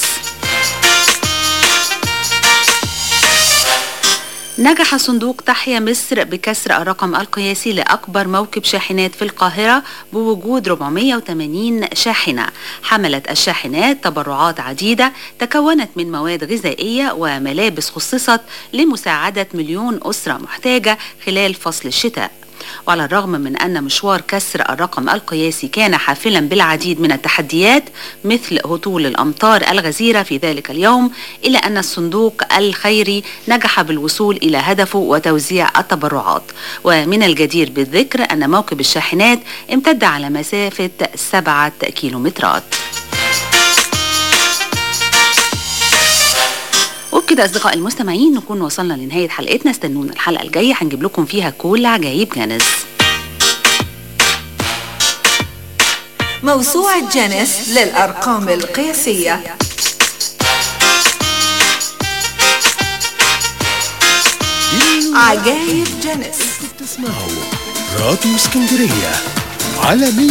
نجح صندوق تحيا مصر بكسر الرقم القياسي لأكبر موكب شاحنات في القاهرة بوجود 480 شاحنة حملت الشاحنات تبرعات عديدة تكونت من مواد غذائية وملابس خصصت لمساعدة مليون أسرة محتاجة خلال فصل الشتاء وعلى الرغم من أن مشوار كسر الرقم القياسي كان حافلا بالعديد من التحديات مثل هطول الأمطار الغزيرة في ذلك اليوم إلا أن الصندوق الخيري نجح بالوصول إلى هدفه وتوزيع التبرعات ومن الجدير بالذكر أن موكب الشاحنات امتد على مسافة سبعة كيلومترات وبكده أصدقائي المستمعين نكون وصلنا لنهاية حلقتنا استنونا الحلقة الجاية هنجيب لكم فيها كل عجائب جانز موسوعة جينيس للأرقام القياسية عجائب جينيس تسمعوا راديو اسكندرية على 101.1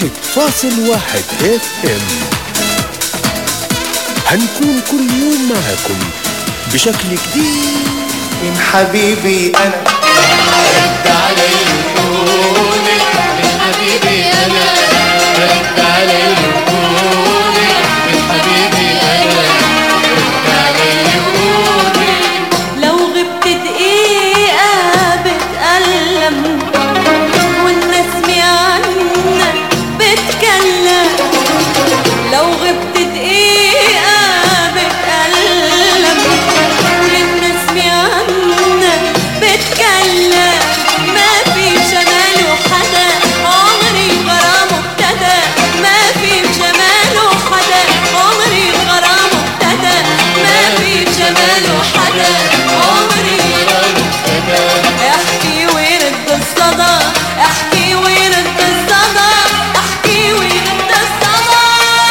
اف ام هنكون كل يوم معاكم بشكل جديد من حبيبي انا رد علي قولي من حبيبي انا رد علي قولي من حبيبي انا رد علي قولي لو غبت دقيقة بتألم والناس عنك بتكلم لو غبت دقيقة بتألم والناس عنك بتكلم ما في جماله حدا عمري غرامه ابتدى ما في جماله حدا عمري غرامه ابتدى ما في جماله حدا عمري غرامه ابتدى احكي ويرد الصدى احكي ويرد الصدى احكي ويرد الصدى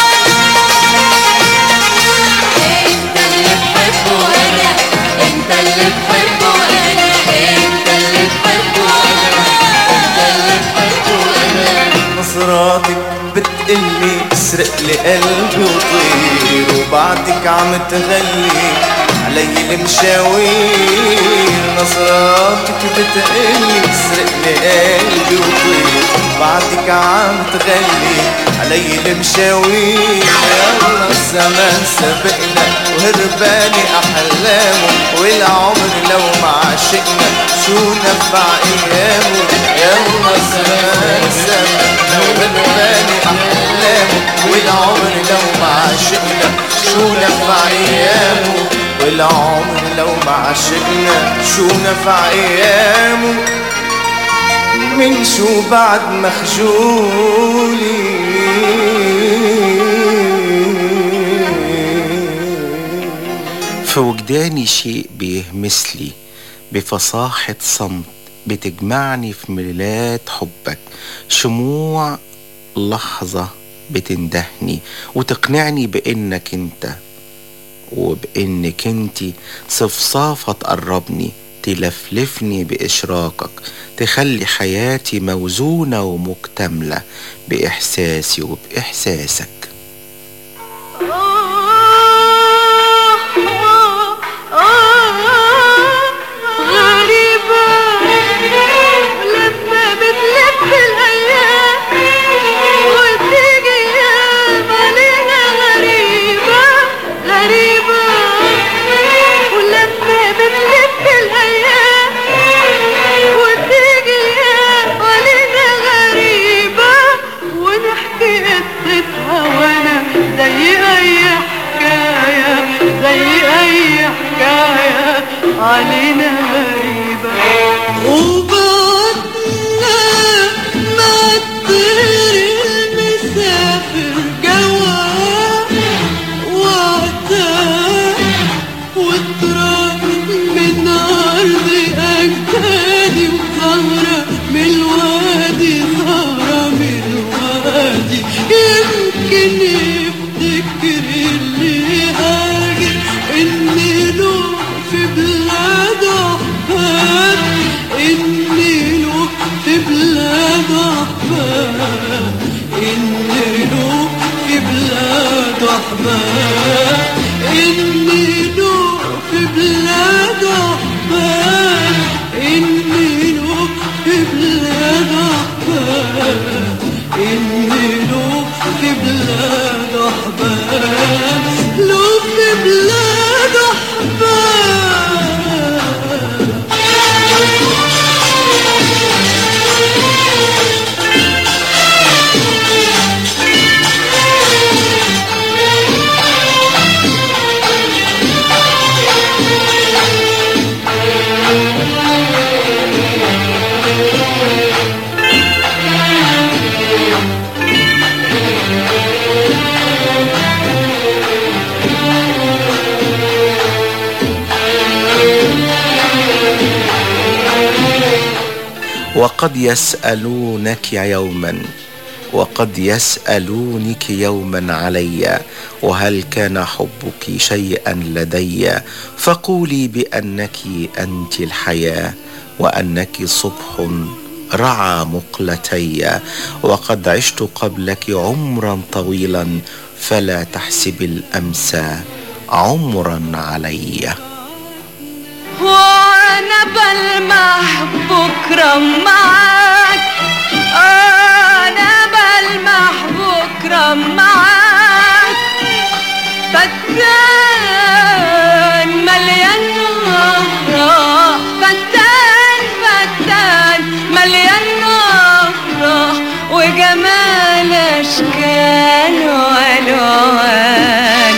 انت اللي بحبه انا انت اللي بحبه انا انت اللي بحبه انا انت اللي بحبه انا نظراتك بتقلي اسرق لي قلبي وطير وبعدك عم تغلي علي المشاوير نظراتك بتقلي اسرق لي قلبي وطير بعدك عم تغلي علي المشاوير يلا الزمان سبقنا وهرباني احلامه والعمر لو ما عشقنا شو نفع ايامه يلا الزمان سبقنا وهرباني احلامه والعمر لو ما عشقنا شو نفع ايامه والعمر لو ما عشقنا شو نفع ايامه من شو بعد مخجولي وجداني شيء بيهمس لي بفصاحة صمت بتجمعني في ميلاد حبك شموع لحظة بتندهني وتقنعني بإنك أنت وبإنك أنتي صفصافة تقربني تلفلفني بإشراقك تخلي حياتي موزونة ومكتملة بإحساسي وبإحساسك غريبة لما بتلف الأيام وتيجي أيام علينا غريبة غريبة ولما بتلف الأيام وتيجي أيام علينا غريبة ونحكي قصتها وأنا زي أي حكاية زي أي حكاية علينا غريبة وبعدنا ما الطير المسافر جوا وعداه والتراب من أرض أجدادي وزهرة من الوادي زهرة من الوادي يمكن يفتكر اللي هاجر إني له في بلاد أحباب إني له في بلاد أحباب إني له في بلاد أحباب إني له في بلاد أحباب إني له في بلاد أحباب إني له في بلاد أحباب له في بلاد أحباب وقد يسألونك يوما وقد يسألونك يوما علي وهل كان حبك شيئا لدي فقولي بأنك أنت الحياة وأنك صبح رعى مقلتي وقد عشت قبلك عمرا طويلا فلا تحسب الأمس عمرا عليّ وانا بلمح بكرة معاك انا بلمح بكرة معاك فتان مليان افراح فتان فتان مليان افراح وجمال اشكال والوان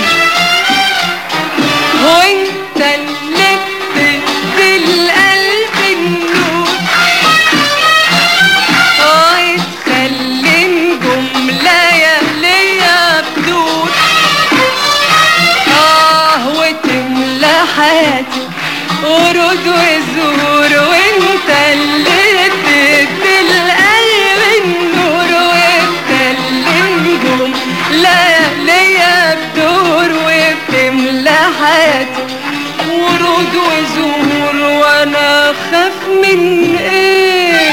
وانت اللي بتدي القلب النور اه تخلي نجوم لياليا بدور اه وتملى حياتي ورود وزهور وانت اللي بتدي القلب النور وانت اللي نجوم لياليا بدور وبتملى حياتي ورود وزهور وانا خاف من ايه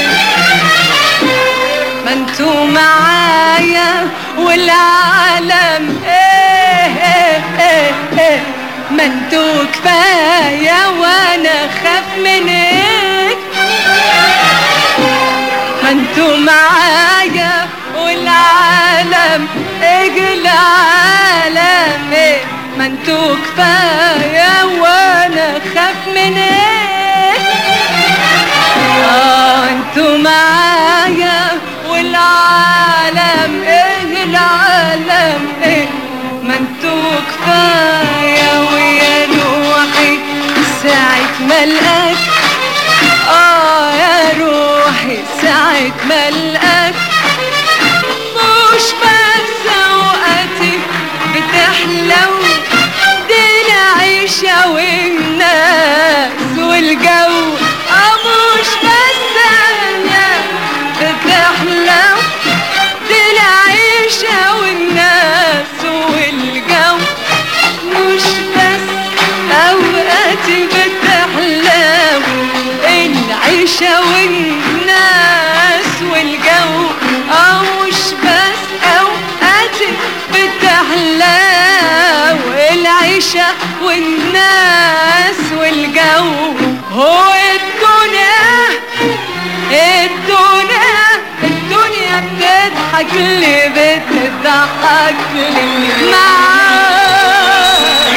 ما انتوا معايا والعالم ايه ايه ايه ايه ما انتوا كفايه وانا خاف من ايه ما انتوا معايا والعالم ايه العالم ايه ما انتوا كفايه وانا خاف من ايه اه انتوا معايا والعالم ايه العالم ايه ما انتوا كفايه ويا روحي ساعة ما القاك اه يا روحي ساعة ما القاك مش بس اوقاتي بتحلو دي العيشة وين بتضحك لي بتضحك لي معاك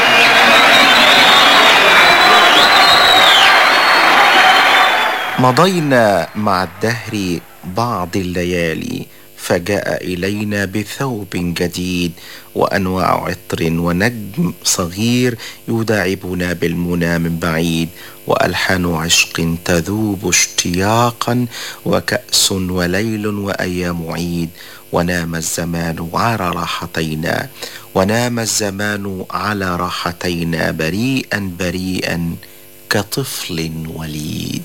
مضينا مع الدهر بعض الليالي فجاء الينا بثوب جديد وانواع عطر ونجم صغير يداعبنا بالمنى من بعيد والحان عشق تذوب اشتياقا وكاس وليل وايام عيد ونام الزمان على راحتينا ونام الزمان على راحتينا بريئا بريئا كطفل وليد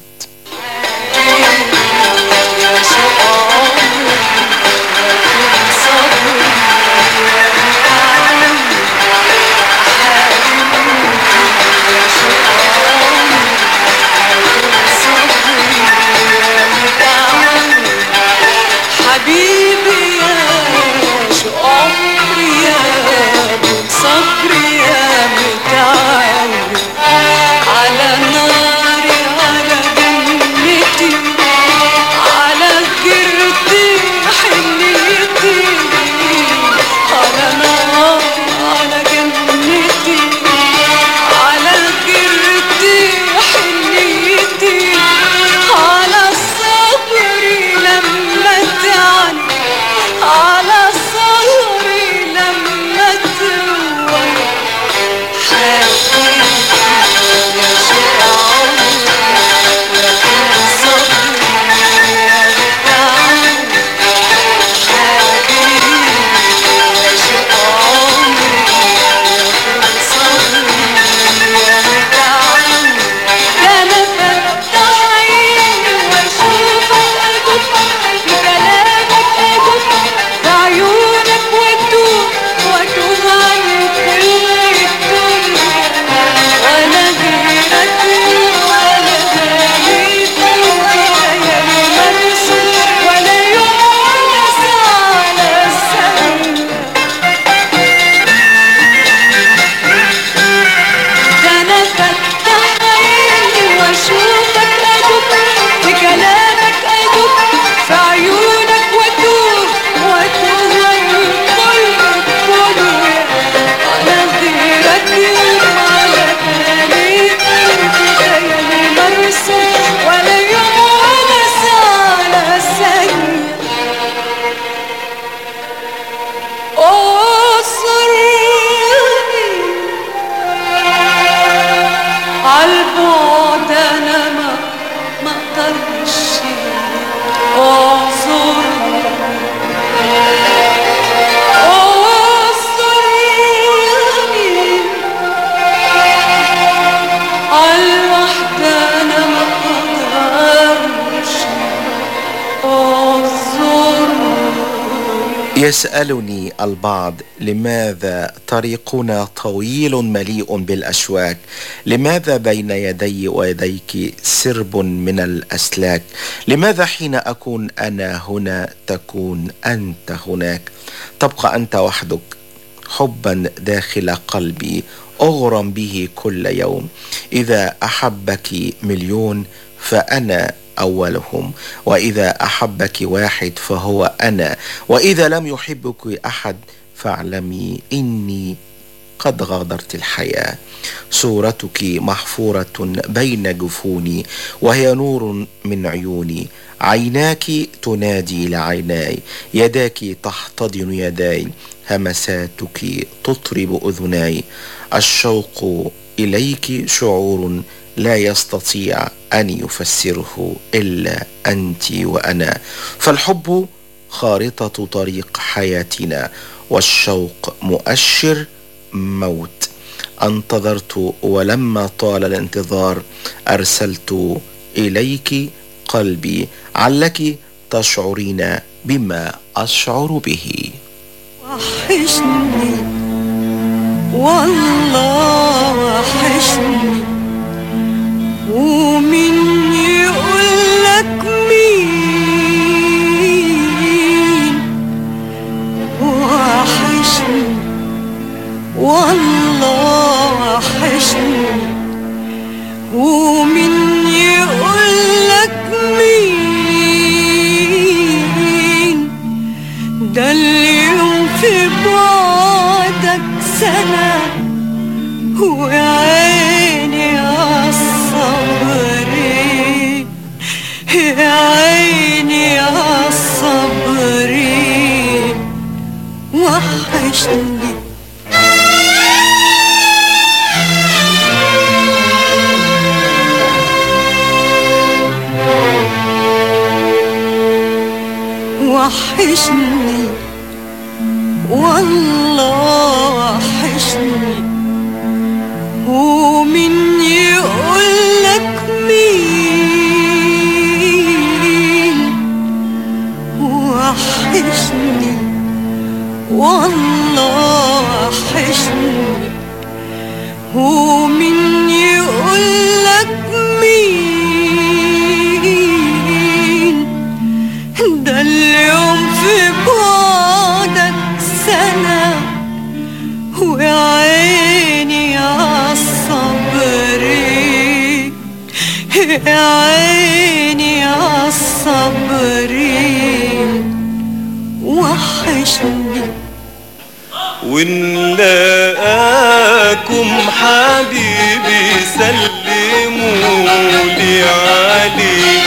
حبيبي يا شو عمري يا بن صبري يا متعود على ناري على جنتي على جرتي حنيتي على ناري على جنتي على جرتي حنيتي على صبري لما تعني على صبري لما تروي حبيبي يا شعور يا صبري يا متعب حبيبي يا شعور يا صبري يا متعب ده انا فتح عيني واشوفك ادوب بكلامك ادوب بعيونك واتوب واتوب عن كل الدنيا وانا غيرك ولا غيرك ليالي مرسول ولا يوم على السنه ده انا فتح عيني واشوفك ادوب بكلامك ادوب في عيونك واتوب واتوب عن كل الدنيا على غيرك وعلى بالي ليالي مرسى ولا يوم على ثانية أوصرني عالبعد انا ما ما اقدرش اعذرني اعذرني عالوحدة انا ما اقدرش اعذرني يسألني البعض لماذا طريقنا طويل مليء بالأشواك لماذا بين يدي ويديك سرب من الأسلاك لماذا حين أكون أنا هنا تكون أنت هناك تبقى أنت وحدك حبا داخل قلبي أغرم به كل يوم إذا أحبك مليون فأنا أولهم وإذا أحبك واحد فهو أنا وإذا لم يحبك أحد فاعلمي إني قد غادرت الحياة صورتك محفورة بين جفوني وهي نور من عيوني عيناك تنادي لعيناي يداك تحتضن يداي همساتك تطرب أذناي الشوق إليك شعور لا يستطيع أن يفسره إلا أنت وأنا فالحب خارطة طريق حياتنا والشوق مؤشر موت انتظرت ولما طال الانتظار ارسلت اليك قلبي علك تشعرين بما اشعر به وحشني والله وحشني ومين يقول لك مين وحشني والله وحشني ومين يقول لك مين سنة وعيني عالصبر يا عيني عالصبر وحشني وحشني والله وحشني ومن يقولك مين وحشني والله وحشني ومن يقولك مين ده اليوم في بعدك سنة ويا عيني عالصبر يا عيني عالصبر وحشني ونلاقاكم حبيبي سلموا لي عليه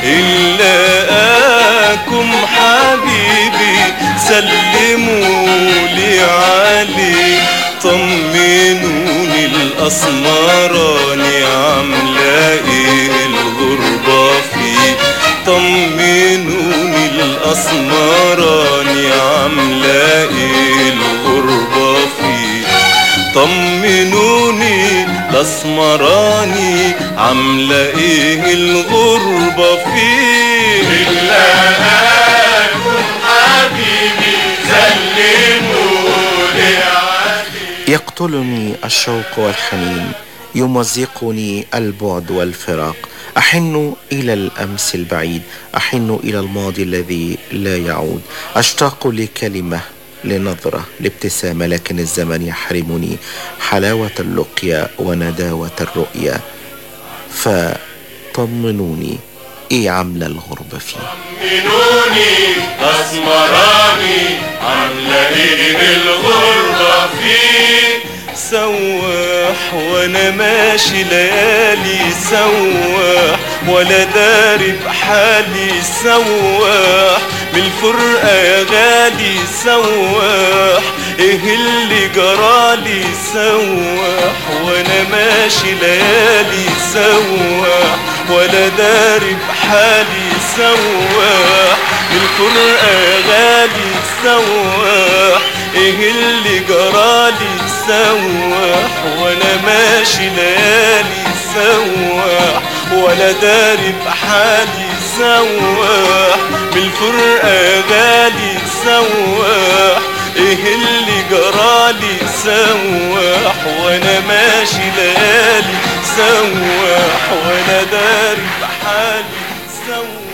نلاقاكم حبيبي سلموا لي عليه طمنوني الأسمراني عاملة ايه الغربة فيه طمنوني الأسمراني عاملة ايه الغربة فيه طمنوني الأسمراني عاملة ايه الغربة فيه نلاقاكم حبيبي سلموا لي يقتلني الشوق والحنين يمزقني البعد والفراق أحن إلى الأمس البعيد أحن إلى الماضي الذي لا يعود أشتاق لكلمة لنظرة لابتسامة لكن الزمن يحرمني حلاوة اللقيا ونداوة الرؤيا فطمنوني إيه عاملة الغربة فيه طمنوني أسمراني عاملة ايه الغربة فيه سواح وانا ماشي ليالي سواح ولا داري بحالي سواح بالفرقة يا غالي سواح ايه اللي جرالي سواح وانا ماشي ليالي سواح ولا داري بحالي سواح بالفرقة يا غالي سواح ايه اللي جرالي سواح وانا ماشي ليالي سواح ولا داري بحالي سواح بالفرقة يا غالي سواح ايه اللي جرالي سواح وانا ماشي ليالي سواح وانا داري بحالي سواح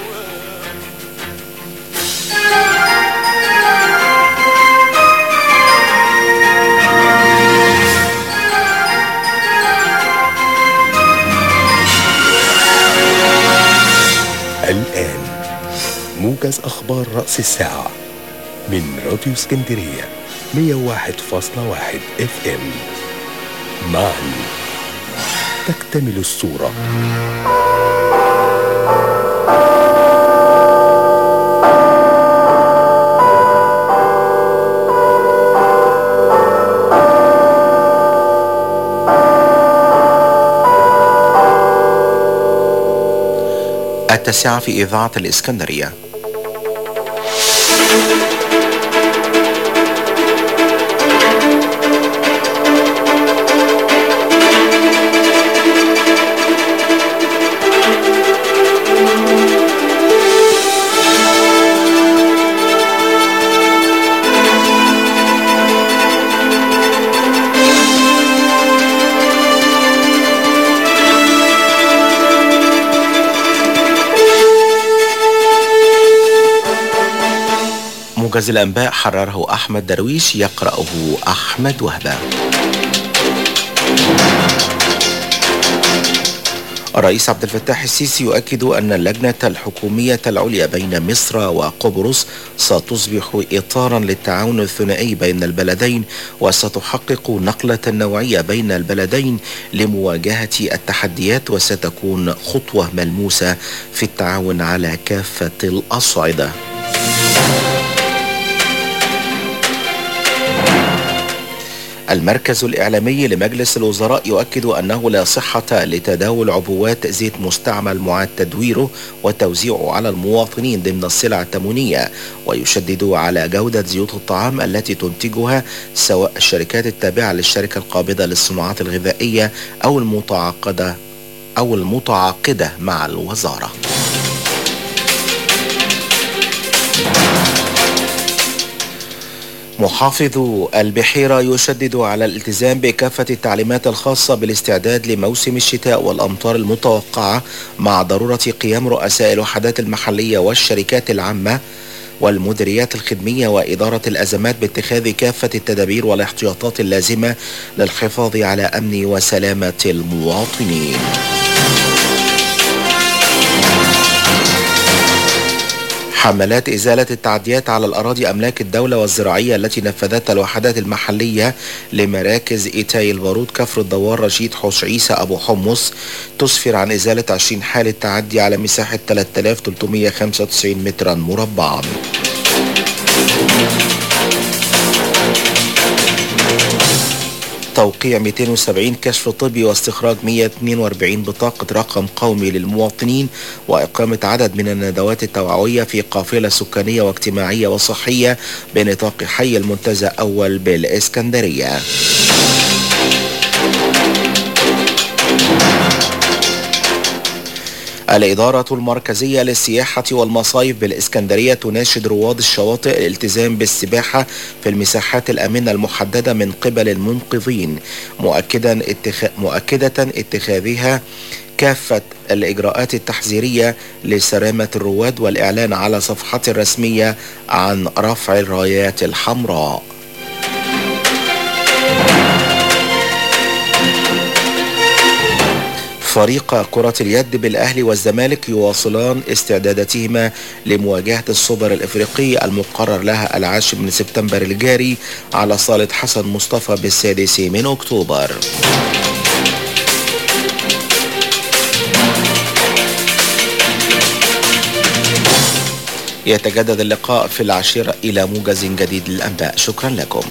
الآن موجز أخبار رأس الساعة من راديو اسكندرية 101.1 اف ام معا تكتمل الصورة التاسعة في إذاعة الإسكندرية موجز الأنباء حرره أحمد درويش يقرأه أحمد وهبة الرئيس عبد الفتاح السيسي يؤكد أن اللجنة الحكومية العليا بين مصر وقبرص ستصبح إطارا للتعاون الثنائي بين البلدين وستحقق نقلة نوعية بين البلدين لمواجهة التحديات وستكون خطوة ملموسة في التعاون على كافة الأصعدة المركز الإعلامي لمجلس الوزراء يؤكد أنه لا صحة لتداول عبوات زيت مستعمل معاد تدويره وتوزيعه على المواطنين ضمن السلع التموينية ويشدد على جودة زيوت الطعام التي تنتجها سواء الشركات التابعة للشركة القابضة للصناعات الغذائية أو المتعاقدة أو المتعاقدة مع الوزارة. محافظ البحيرة يشدد على الالتزام بكافة التعليمات الخاصة بالاستعداد لموسم الشتاء والأمطار المتوقعة مع ضرورة قيام رؤساء الوحدات المحلية والشركات العامة والمديريات الخدمية وإدارة الأزمات باتخاذ كافة التدابير والاحتياطات اللازمة للحفاظ على أمن وسلامة المواطنين. حملات إزالة التعديات على الأراضي أملاك الدولة والزراعية التي نفذتها الوحدات المحلية لمراكز إيتاي البارود كفر الدوار رشيد حوش عيسى أبو حمص تسفر عن إزالة 20 حالة تعدي على مساحة 3395 مترا مربعا توقيع 270 كشف طبي واستخراج 142 بطاقة رقم قومي للمواطنين وإقامة عدد من الندوات التوعوية في قافلة سكانية واجتماعية وصحية بنطاق حي المنتزه أول بالإسكندرية الإدارة المركزية للسياحة والمصايف بالإسكندرية تناشد رواد الشواطئ الالتزام بالسباحة في المساحات الآمنة المحددة من قبل المنقذين مؤكدا اتخ... مؤكدة اتخاذها كافة الإجراءات التحذيرية لسلامة الرواد والإعلان على صفحات الرسمية عن رفع الرايات الحمراء فريق كرة اليد بالأهلي والزمالك يواصلان استعداداتهما لمواجهة السوبر الإفريقي المقرر لها العاشر من سبتمبر الجاري على صالة حسن مصطفى بالسادس من أكتوبر يتجدد اللقاء في العاشرة إلى موجز جديد للأنباء شكرا لكم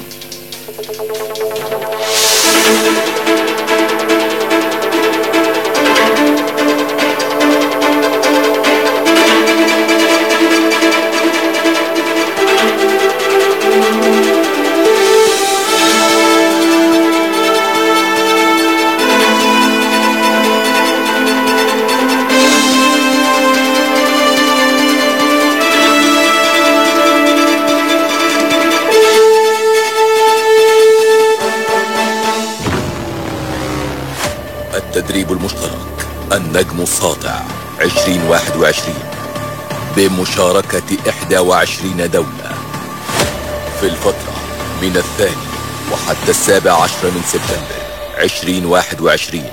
التدريب المشترك النجم الساطع 2021 بمشاركة 21 دولة في الفترة من الثاني وحتى السابع عشر من سبتمبر 2021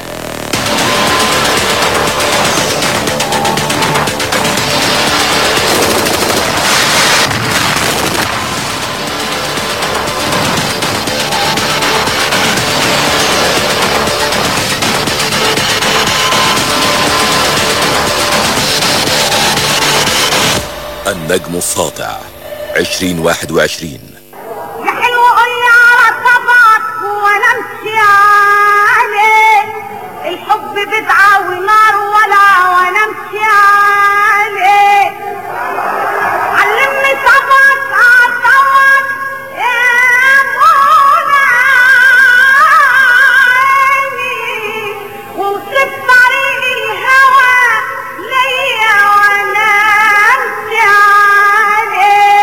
النجم الساطع 2021 حلو قول لي على طبعك وانا امشي عليه الحب بدعة ونار ولا وانا امشي عليه علمني طبعك اعطاك يا منى عيني ووصف طريق الهوى ليا وانا امشي عليه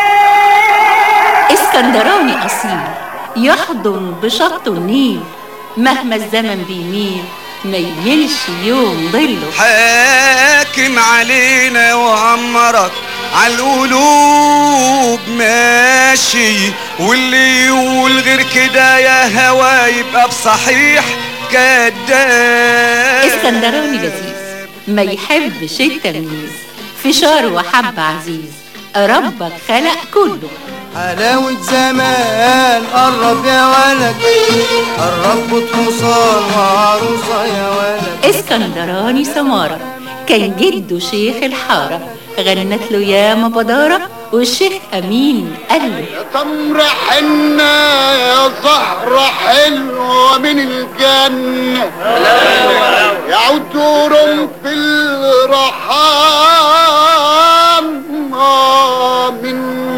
اسكندراني أصيل يحضن بشط النيل مهما الزمن بيميل ما يميلش يوم ظله حاكم علينا وعمرك عالقلوب ماشي واللي يقول غير كده يا هوا يبقى بصحيح كداب اسكندراني لذيذ ما يحبش التمييز فشار وحب عزيز ربك خلق كله حلاوة زمان قرب يا ولد قرب بطموسان وعروسة يا ولد اسكندراني سمارة كان جده شيخ الحارة غنت له ياما بدارة والشيخ أمين قال له تمر حنة يا زهرة حلوة من الجنة يعود دورهم في الرحام آه، من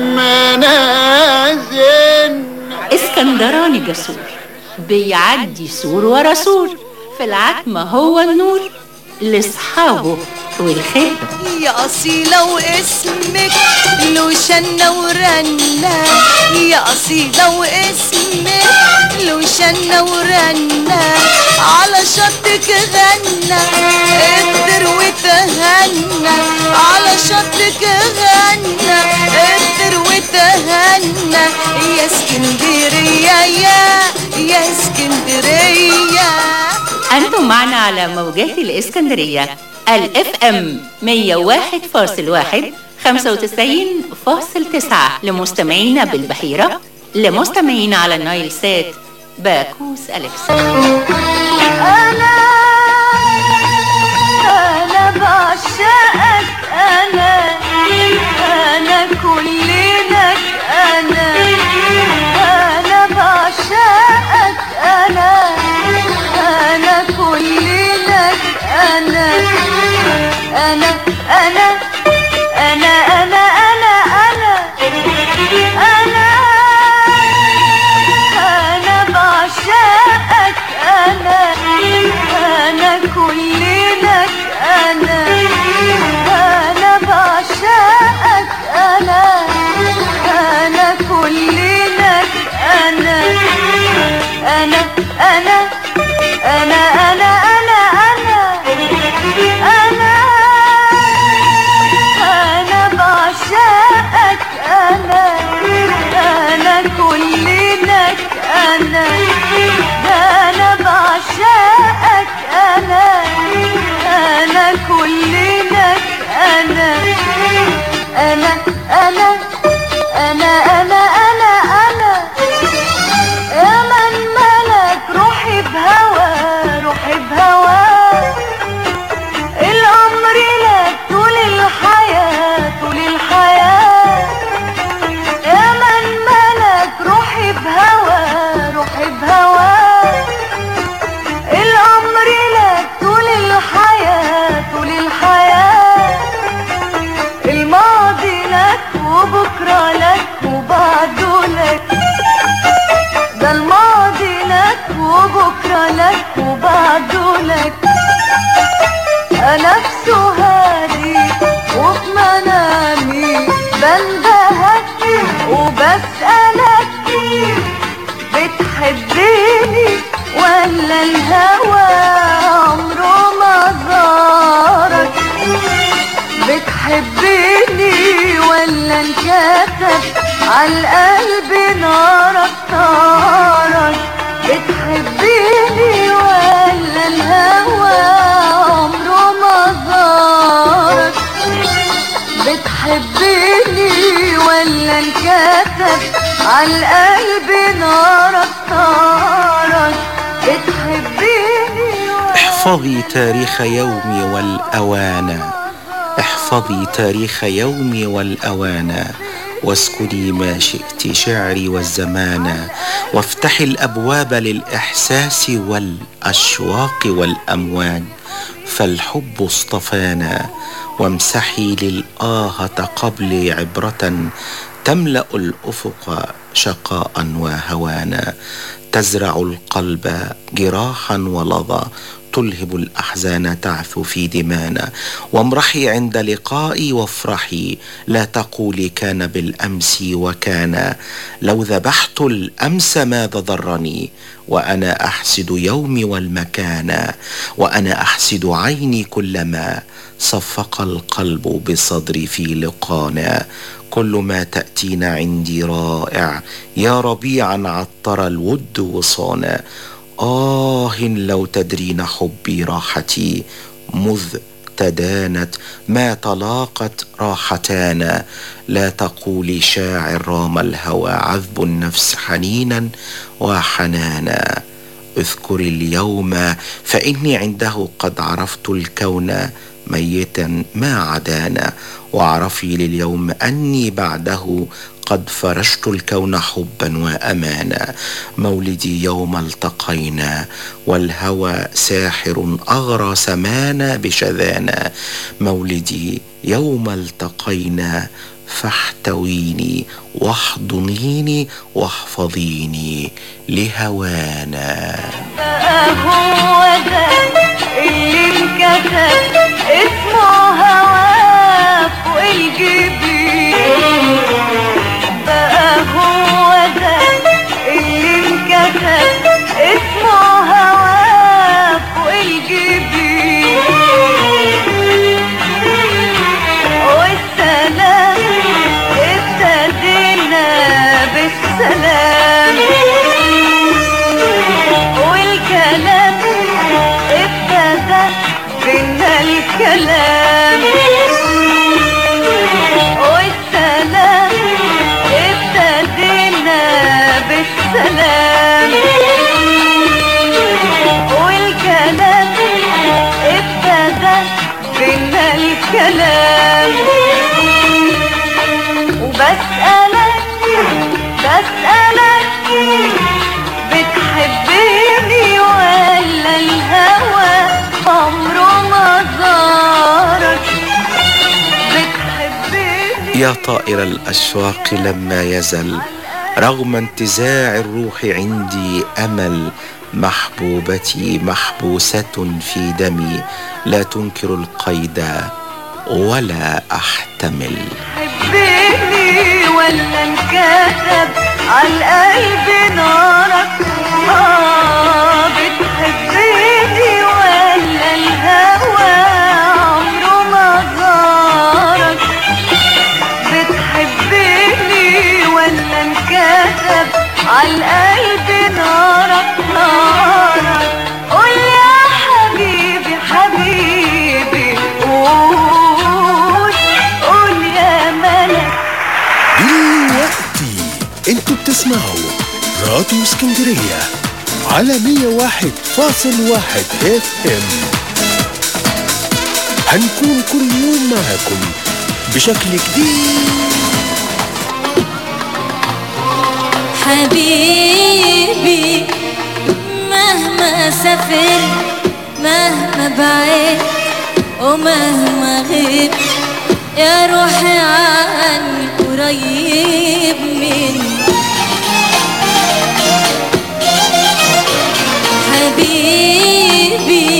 منازل اسكندراني جسور بيعدي سور ورا سور في العتمة هو النور لأصحابه والخدمة يا أصيلة واسمك له شنة ورنة يا أصيلة واسمك له شنة ورنة على شطك غنى اقدر وتهنى على شطك غنى اقدر وتهنى يا اسكندرية يا يا اسكندرية أنتم معنا على موجات الإسكندرية الاف ام 101.1 95.9 لمستمعينا بالبحيرة لمستمعينا على النايل سات باكوس أليكس أنا أنا بعشقك أنا أنا كل لك أنا أنا بعشقك أنا أنا كل لك أنا أنا أنا أنا أنا أنا أنا أنا أنا بعشقك أنا أنا كل لك أنا أنا بعشقك أنا أنا كل لك أنا أنا أنا أنا أنا أنا أنا أنا أنا بعشقك أنا أنا كل لك أنا ده أنا بعشقك أنا أنا كل لك أنا أنا أنا أنا أنا أنا أنا يا من ملك روحي بهوى روحي بهوى العمر لك طول الحياة طول الحياة يا من ملك روحي بهوى روحي بهوى العمر لك طول الحياة طول الحياة الماضي لك وبكرة لك وبعده لك ده الماضي لك وبكرة لك وبعده لك أنا في سهادي وفي منامي بندهك وبسألك بتحبني ولا الهوى عمره ما زارك بتحبني ولا انكتب عالقلب نارك طارك بتحبني ولا الهوى عمره ما زارك بتحبني ولا انكتب عالقلب نارك طارك بتحبني احفظي تاريخ يومي والأوان احفظي تاريخ يومي والأوان واسكني ما شئت شعري والزمان وافتحي الأبواب للإحساس والأشواق والأمواج فالحب اصطفانا وامسحي للآهة قبل عبرة تملأ الأفق شقاء وهوانا تزرع القلب جراحا ولظى تلهب الأحزان تعثو في دمانا وامرحي عند لقائي وافرحي لا تقولي كان بالأمس وكان لو ذبحت الأمس ماذا ضرني وأنا أحسد يومي والمكان وأنا أحسد عيني كلما صفق القلب بصدري في لقانا كل ما تأتينا عندي رائع يا ربيعا عطر الود وصانا آه لو تدرين حبي راحتي مذ تدانت ما تلاقت راحتانا لا تقولي شاعر رام الهوى عذب النفس حنينا وحنانا اذكري اليوم فإني عنده قد عرفت الكون ميتا ما عدانا واعرفي لليوم أني بعده قد فرشت الكون حبا وامانا مولدي يوم التقينا والهوى ساحر اغرى سمانا بشذانا مولدي يوم التقينا فاحتويني واحضنيني واحفظيني لهوانا بقى هو ده اللي انكتب اسمه هوا فوق الجبين بقى هو ده اللي انكتب اسمه هوا فوق الجبين والسلام ابتدينا بالسلام والكلام ابتدى بينا الكلام والسلام ابتدينا بالسلام والكلام ابتدى بينا الكلام وبسألك بسألك بتحبني ولا الهوى عمره ما زارك بتحبني يا طائر الاشواق لما يزل رغم انتزاع الروح عندي امل محبوبتي محبوسه في دمي لا تنكر القيد ولا احتمل بتحبني ولا انكتب عالقلب نارك اه بتحبني ولا الهوى عمره ما زارك بتحبني ولا انكتب عالقلب نارك نارك قول يا حبيبي حبيبي قول قول يا ملك دلوقتي انتوا بتسمعوا راديو اسكندرية على 101.1 اف ام هنكون كل يوم معاكم بشكل جديد حبيبي مهما سافرت مهما بعدت ومهما غبت يا روحي عني قريب مني حبيبي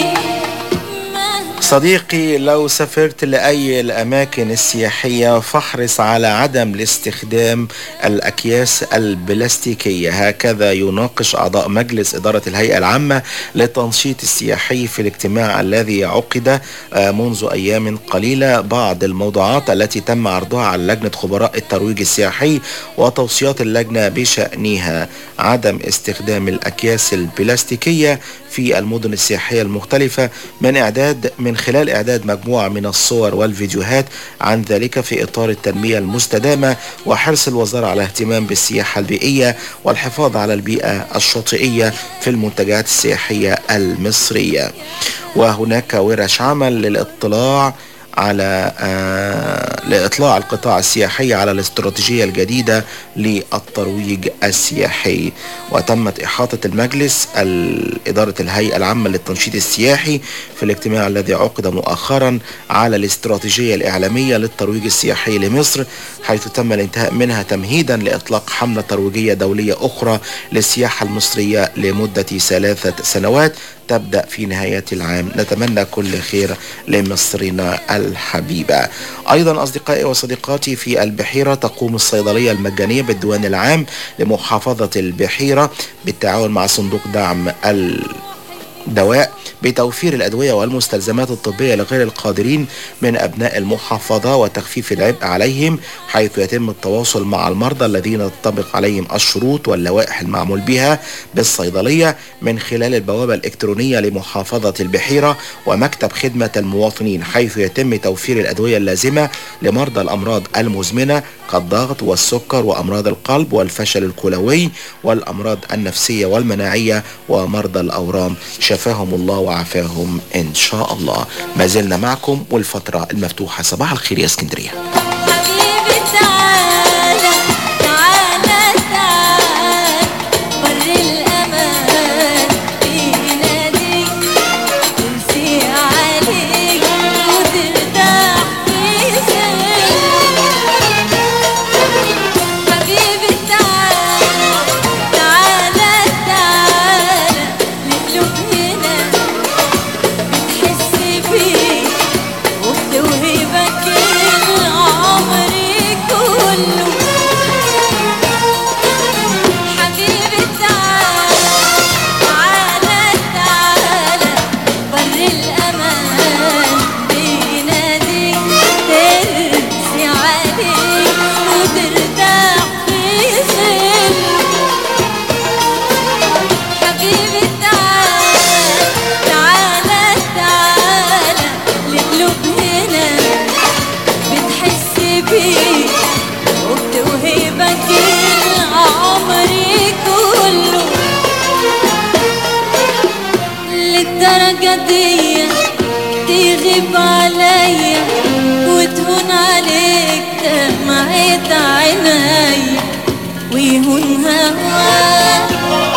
صديقي لو سافرت لأي الأماكن السياحية فاحرص على عدم الاستخدام الأكياس البلاستيكية هكذا يناقش أعضاء مجلس إدارة الهيئة العامة للتنشيط السياحي في الاجتماع الذي عقد آه، منذ أيام قليلة بعض الموضوعات التي تم عرضها على لجنة خبراء الترويج السياحي وتوصيات اللجنة بشأنها عدم استخدام الأكياس البلاستيكية في المدن السياحية المختلفة من إعداد من خلال إعداد مجموعة من الصور والفيديوهات عن ذلك في إطار التنمية المستدامة وحرص الوزارة على اهتمام بالسياحة البيئية والحفاظ على البيئة الشاطئية في المنتجعات السياحية المصرية وهناك ورش عمل للاطلاع على آه لإطلاع القطاع السياحي على الاستراتيجية الجديدة للترويج السياحي وتمت إحاطة المجلس ال- إدارة الهيئة العامة للتنشيط السياحي في الاجتماع الذي عقد مؤخرا على الاستراتيجية الإعلامية للترويج السياحي لمصر حيث تم الانتهاء منها تمهيدا لإطلاق حملة ترويجية دولية أخرى للسياحة المصرية لمدة ثلاثة سنوات تبدأ في نهاية العام نتمنى كل خير لمصرنا الحبيبة أيضا أصدقائي وصديقاتي في البحيرة تقوم الصيدلية المجانية بالديوان العام لمحافظة البحيرة بالتعاون مع صندوق دعم ال دواء بتوفير الأدوية والمستلزمات الطبية لغير القادرين من أبناء المحافظة وتخفيف العبء عليهم حيث يتم التواصل مع المرضى الذين تطبق عليهم الشروط واللوائح المعمول بها بالصيدلية من خلال البوابة الإلكترونية لمحافظة البحيرة ومكتب خدمة المواطنين حيث يتم توفير الأدوية اللازمة لمرضى الأمراض المزمنة كالضغط والسكر وأمراض القلب والفشل الكلوي والأمراض النفسية والمناعية ومرضى الأورام شفاهم الله وعافاهم إن شاء الله ما زلنا معكم والفترة المفتوحة صباح الخير يا اسكندرية حبيبي تعالى تعالى تعال بر الأمان بيناديك تمسي عليك وترتاح في سرك حبيبي تعالى تعالى تعالى نقلب هنا بتحس بيه وبتوهبك العمر كله حبيبي تعالى تعالى تعالى بر الأمان بيناديك ترسي عليك وترتاح في سرك حبيبي تعالى تعالى تعالى القلوب هنا بتحس بيه وبتوهبك العمر كله للدرجة دي تغيب عليا وتهون عليك دمعة عينيا ويهون هواك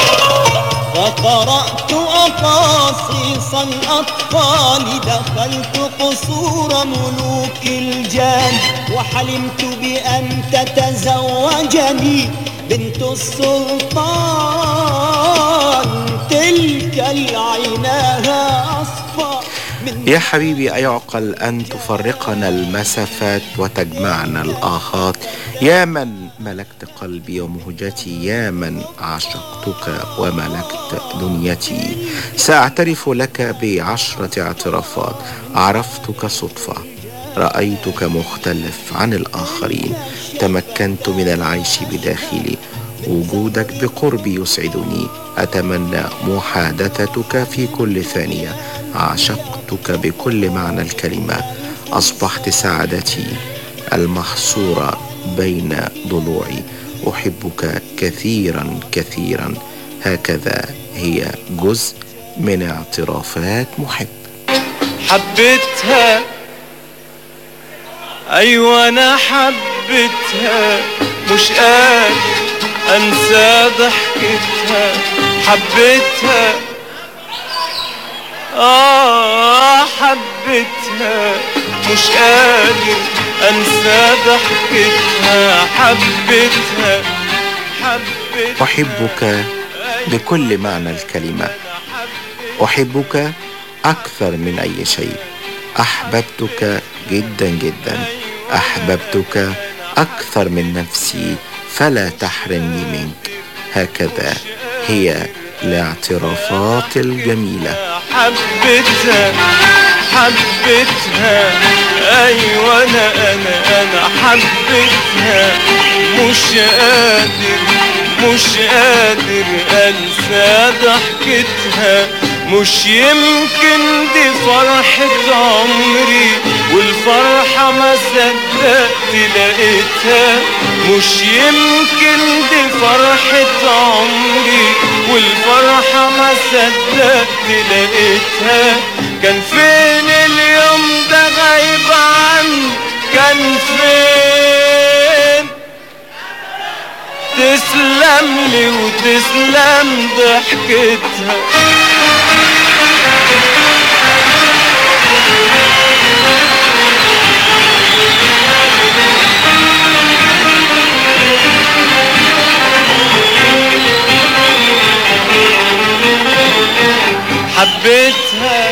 فقرأت أقاصيص الأطفال دخلت قصور ملوك الجان وحلمت بأن تتزوجني بنت السلطان تلك العيناها أصفى يا حبيبي أيعقل أن تفرقنا المسافات وتجمعنا الآهات يا من ملكت قلبي ومهجتي يا من عشقتك وملكت دنيتي سأعترف لك بعشرة اعترافات عرفتك صدفة رأيتك مختلف عن الآخرين تمكنت من العيش بداخلي وجودك بقربي يسعدني أتمنى محادثتك في كل ثانية عشقتك بكل معنى الكلمة أصبحت سعادتي المحصورة بين ضلوعي أحبك كثيرا كثيرا هكذا هي جزء من اعترافات محب حبيتها ايوه انا حبيتها مش قادر انسى ضحكتها حبيتها اه حبيتها مش قادر انسى ضحكتها حبيتها حبيتها أحبك بكل معنى الكلمة أحبك أكثر من أي شيء أحببتك جدا جدا أحببتك أكثر من نفسي فلا تحرمني منك هكذا هي الاعترافات الجميلة حبيتها حبيتها ايوه انا انا انا حبيتها مش قادر مش قادر انسى ضحكتها مش يمكن دي فرحة عمري والفرحة ما صدقت لقيتها مش يمكن دي فرحة عمري والفرحة ما صدقت لقيتها كان فين اليوم ده غايب عني كان فين تسلم لي وتسلم ضحكتها حبيتها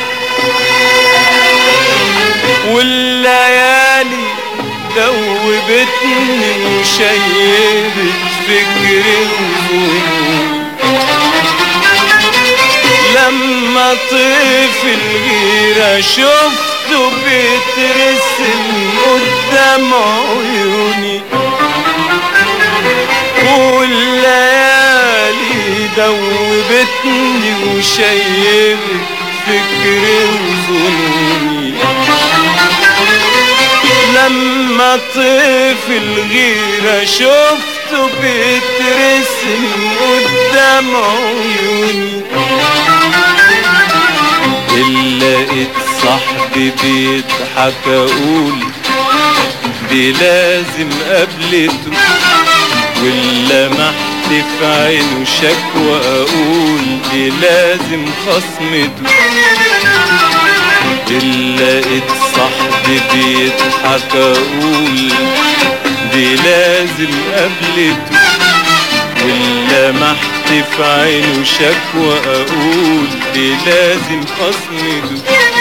والليالي دوبتني وشيبت فكري وظنوني لما لما طيف الغيرة شفته بيترسم قدام عيوني والليالي دوبتني وشيبت فكري وظنوني لما طيف الغيرة شفته بيترسم قدام عيوني إلا لقيت صاحبي بيضحك أقول دي لازم قابلته ولمحت في عينه شكوى أقول دي لازم خصمته لقيت صاحبي بيضحك اقول دي لازم قابلته ولمحت في عينه شكوى اقول دي لازم خصمته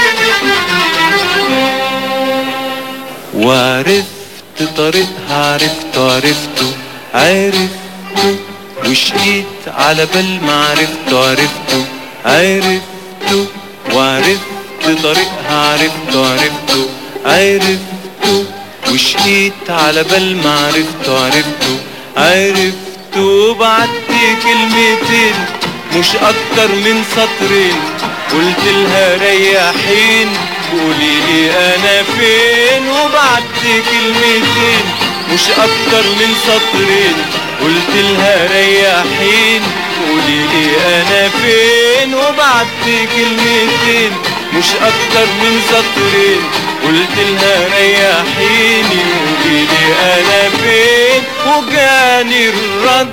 وعرفت طريقها عرفته عرفته عرفته وشقيت على بال ما عرفته عرفته عرفته وعرفت طريقها عرفته عرفته عرفته وشقيت على بال ما عرفته عرفته عرفته وبعدي كلمتين مش اكتر من سطرين قلت لها ريحين قولي لي انا فين وبعدي كلمتين مش اكتر من سطرين قلت لها ريحين قولي لي انا فين وبعدي كلمتين مش اكتر من سطرين قلت لها ريحيني وقولي لي انا فين وجاني الرد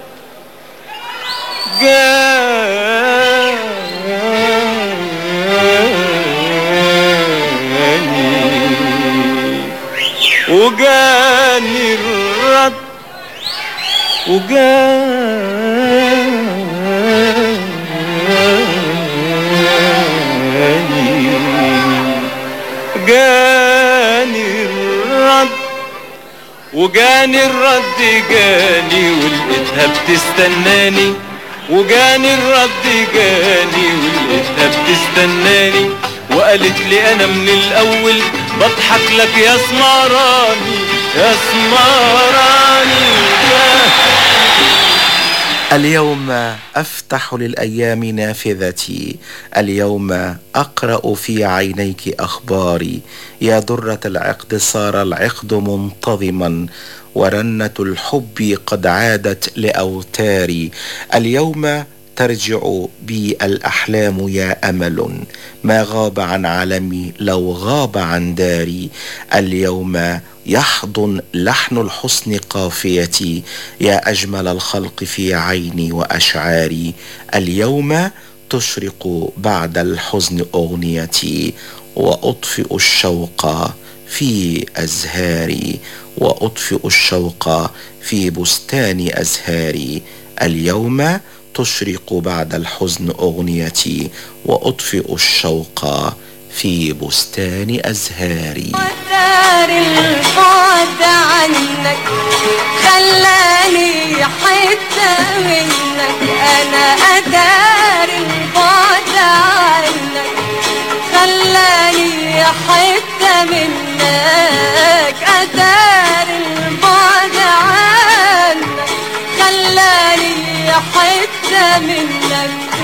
جاني وجاني الرد وجاني جاني الرد وجاني الرد جاني ولقيتها بتستناني وجاني الرد جاني ولقيتها بتستناني وقالت لي انا من الاول بضحك لك يا سمراني يا سمراني اليوم افتح للايام نافذتي اليوم اقرا في عينيك اخباري يا دره العقد صار العقد منتظما ورنه الحب قد عادت لاوتاري اليوم ترجع بي الاحلام يا امل ما غاب عن عالمي لو غاب عن داري اليوم يحضن لحن الحسن قافيتي يا اجمل الخلق في عيني واشعاري اليوم تشرق بعد الحزن اغنيتي واطفئ الشوق في ازهاري واطفئ الشوق في بستان ازهاري اليوم تشرق بعد الحزن اغنيتي واطفئ الشوق في بستان ازهاري دار البعد عنك خلاني حتة منك أنا أدار البعد عنك خلاني حتة منك أدار البعد عنك خلاني حتة منك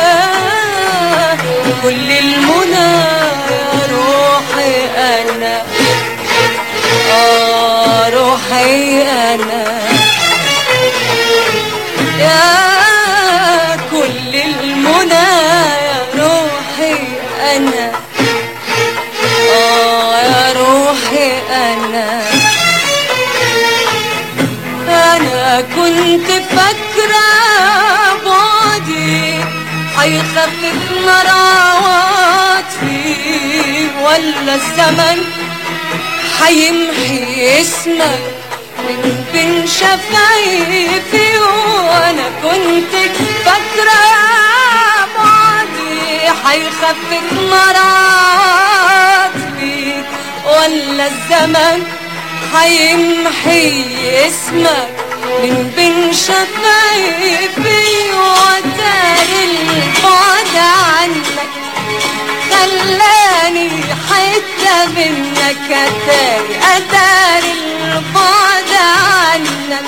كل المنى يا روحي أنا آه روحي أنا يا كل المنى يا روحي أنا آه يا روحي أنا أنا كنت فاكرة بعدي هيخفف مراوات فيه ولا الزمن هيمحي اسمك من بين شفايفي وانا كنت فاكرة بعدي هيخفف مرات فيك ولا الزمن هيمحي اسمك من بين شفايفي ودار البعد عنك خلاني حتة منك أداري أداري البعد عنك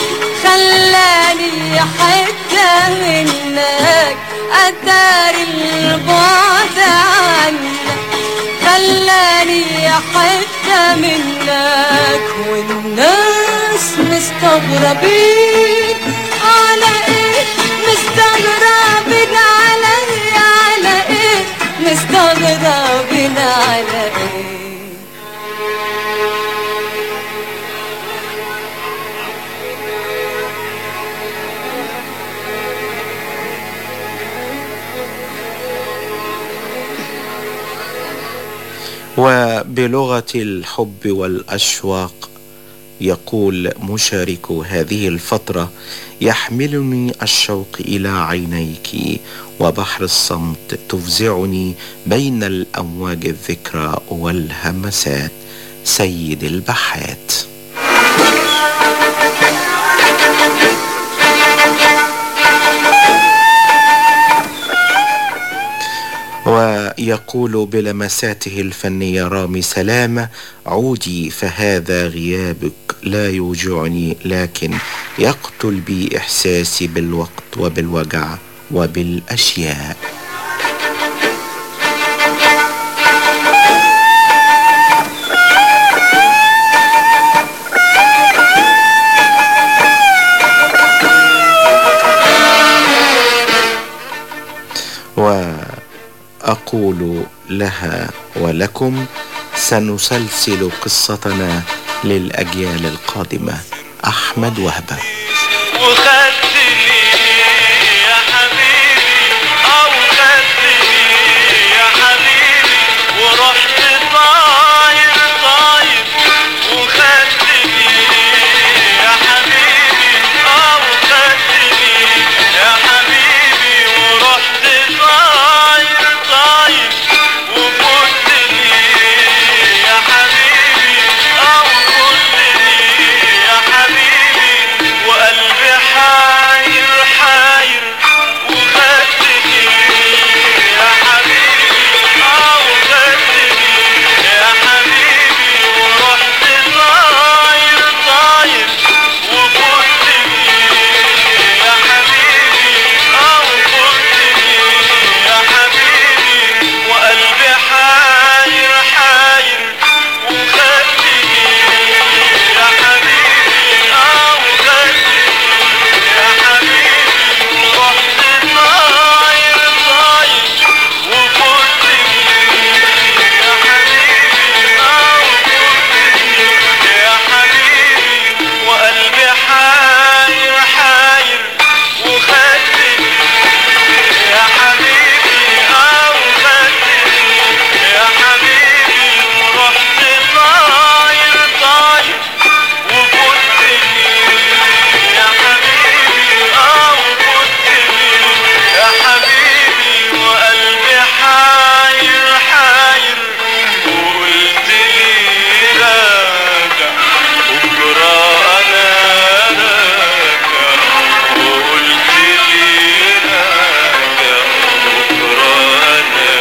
خلاني حتة منك أداري البعد عنك خلاني حتة منك والناس مستغربين على ايه مستغربين على ايه على ايه مستغربين على ايه وبلغة الحب والأشواق يقول مشارك هذه الفترة يحملني الشوق إلى عينيك وبحر الصمت تفزعني بين الأمواج الذكرى والهمسات سيد البحات ويقول بلمساته الفنية رامي سلامة عودي فهذا غيابك لا يوجعني لكن يقتل بي إحساسي بالوقت وبالوجع وبالأشياء وأقول لها ولكم سنسلسل قصتنا للأجيال القادمة أحمد وهبة وخدني يا حبيبي او خدني يا حبيبي ورحت طاير طاير وخدني يا حبيبي او خدني يا حبيبي ورحت طاير طاير وفوتني يا حبيبي او فوتني يا حبيبي وقلبي حاير حاير وخدني يا حبيبي اه وخدني يا حبيبي ورحت طاير طاير وفوتني يا حبيبي اه وفوتني يا حبيبي وقلبي حاير حاير وخدني يا حبيبي اه وخدني يا حبيبي ورحت طاير طاير وفوتني يا حبيبي اه وفوتني يا حبيبي وقلبي حاير حاير وخدني يا حبيبي اه وخدني يا حبيبي ورحت طاير طاير وفوتني يا حبيبي اه وفوتني يا حبيبي وقلبي حاير حاير وقلت لي راجع بكره انا راجع وقلت لي راجع بكره انا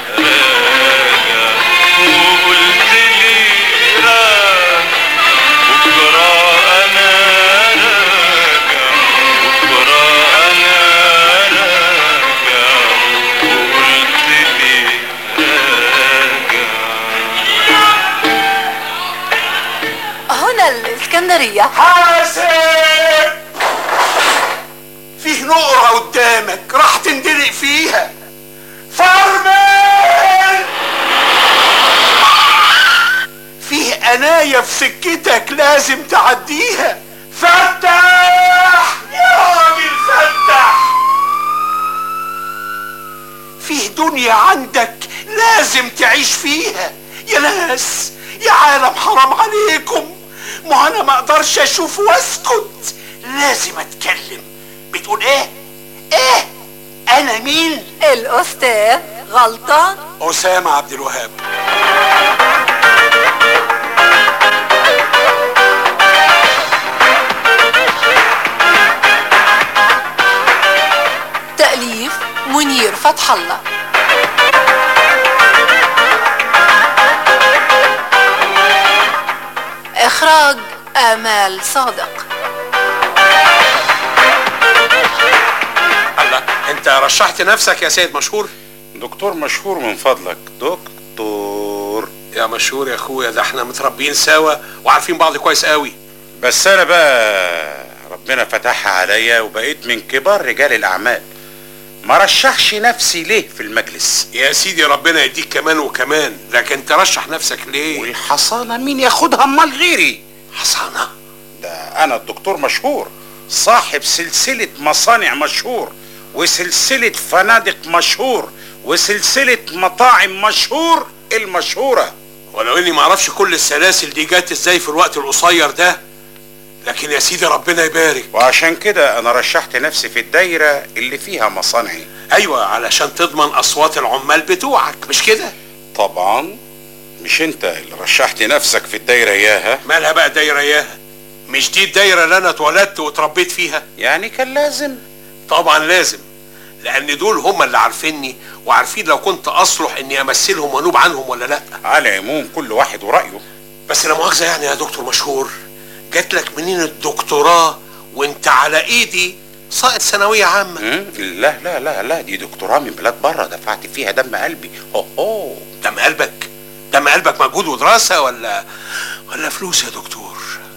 راجع وقلت لي راجع بكره انا راجع بكره انا راجع وقلت لي هنا الإسكندرية حاسب فيه نقرة قدامك راح تندلق فيها فرمل فيه قناية في سكتك لازم تعديها فتح يا راجل فتح فيه دنيا عندك لازم تعيش فيها يا ناس يا عالم حرام عليكم ما انا ما اقدرش اشوف واسكت لازم اتكلم بتقول ايه ايه انا مين الأستاذ غلطان اسامه عبد الوهاب فتح الله إخراج آمال صادق الله انت رشحت نفسك يا سيد مشهور دكتور مشهور من فضلك دكتور يا مشهور يا اخويا ده احنا متربيين سوا وعارفين بعض كويس قوي بس انا بقى ربنا فتحها عليا وبقيت من كبار رجال الاعمال ما رشحش نفسي ليه في المجلس يا سيدي ربنا يديك كمان وكمان لكن ترشح نفسك ليه والحصانة مين ياخدها امال غيري حصانة ده انا الدكتور مشهور صاحب سلسلة مصانع مشهور وسلسلة فنادق مشهور وسلسلة مطاعم مشهور المشهورة ولو اني ما اعرفش كل السلاسل دي جت ازاي في الوقت القصير ده لكن يا سيدي ربنا يبارك وعشان كده انا رشحت نفسي في الدايرة اللي فيها مصانعي ايوه علشان تضمن اصوات العمال بتوعك مش كده طبعا مش انت اللي رشحت نفسك في الدايرة اياها مالها بقى دايره اياها مش دي الدايره اللي انا اتولدت واتربيت فيها يعني كان لازم طبعا لازم لان دول هم اللي عارفيني وعارفين لو كنت اصلح اني امثلهم وانوب عنهم ولا لا على العموم كل واحد ورأيه بس لا مؤاخذه يعني يا دكتور مشهور جات لك منين الدكتوراه وانت على ايدي ساقط ثانويه عامه مم؟ لا لا لا لا دي دكتوراه من بلاد بره دفعت فيها دم قلبي هو هو دم قلبك دم قلبك مجهود ودراسه ولا ولا فلوس يا دكتور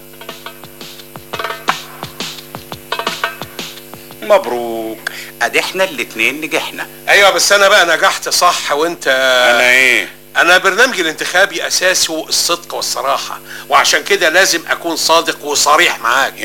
مبروك ادي احنا الاتنين نجحنا ايوه بس انا بقى نجحت صح وانت انا ايه انا برنامجي الانتخابي اساسه الصدق والصراحه وعشان كده لازم اكون صادق وصريح معاك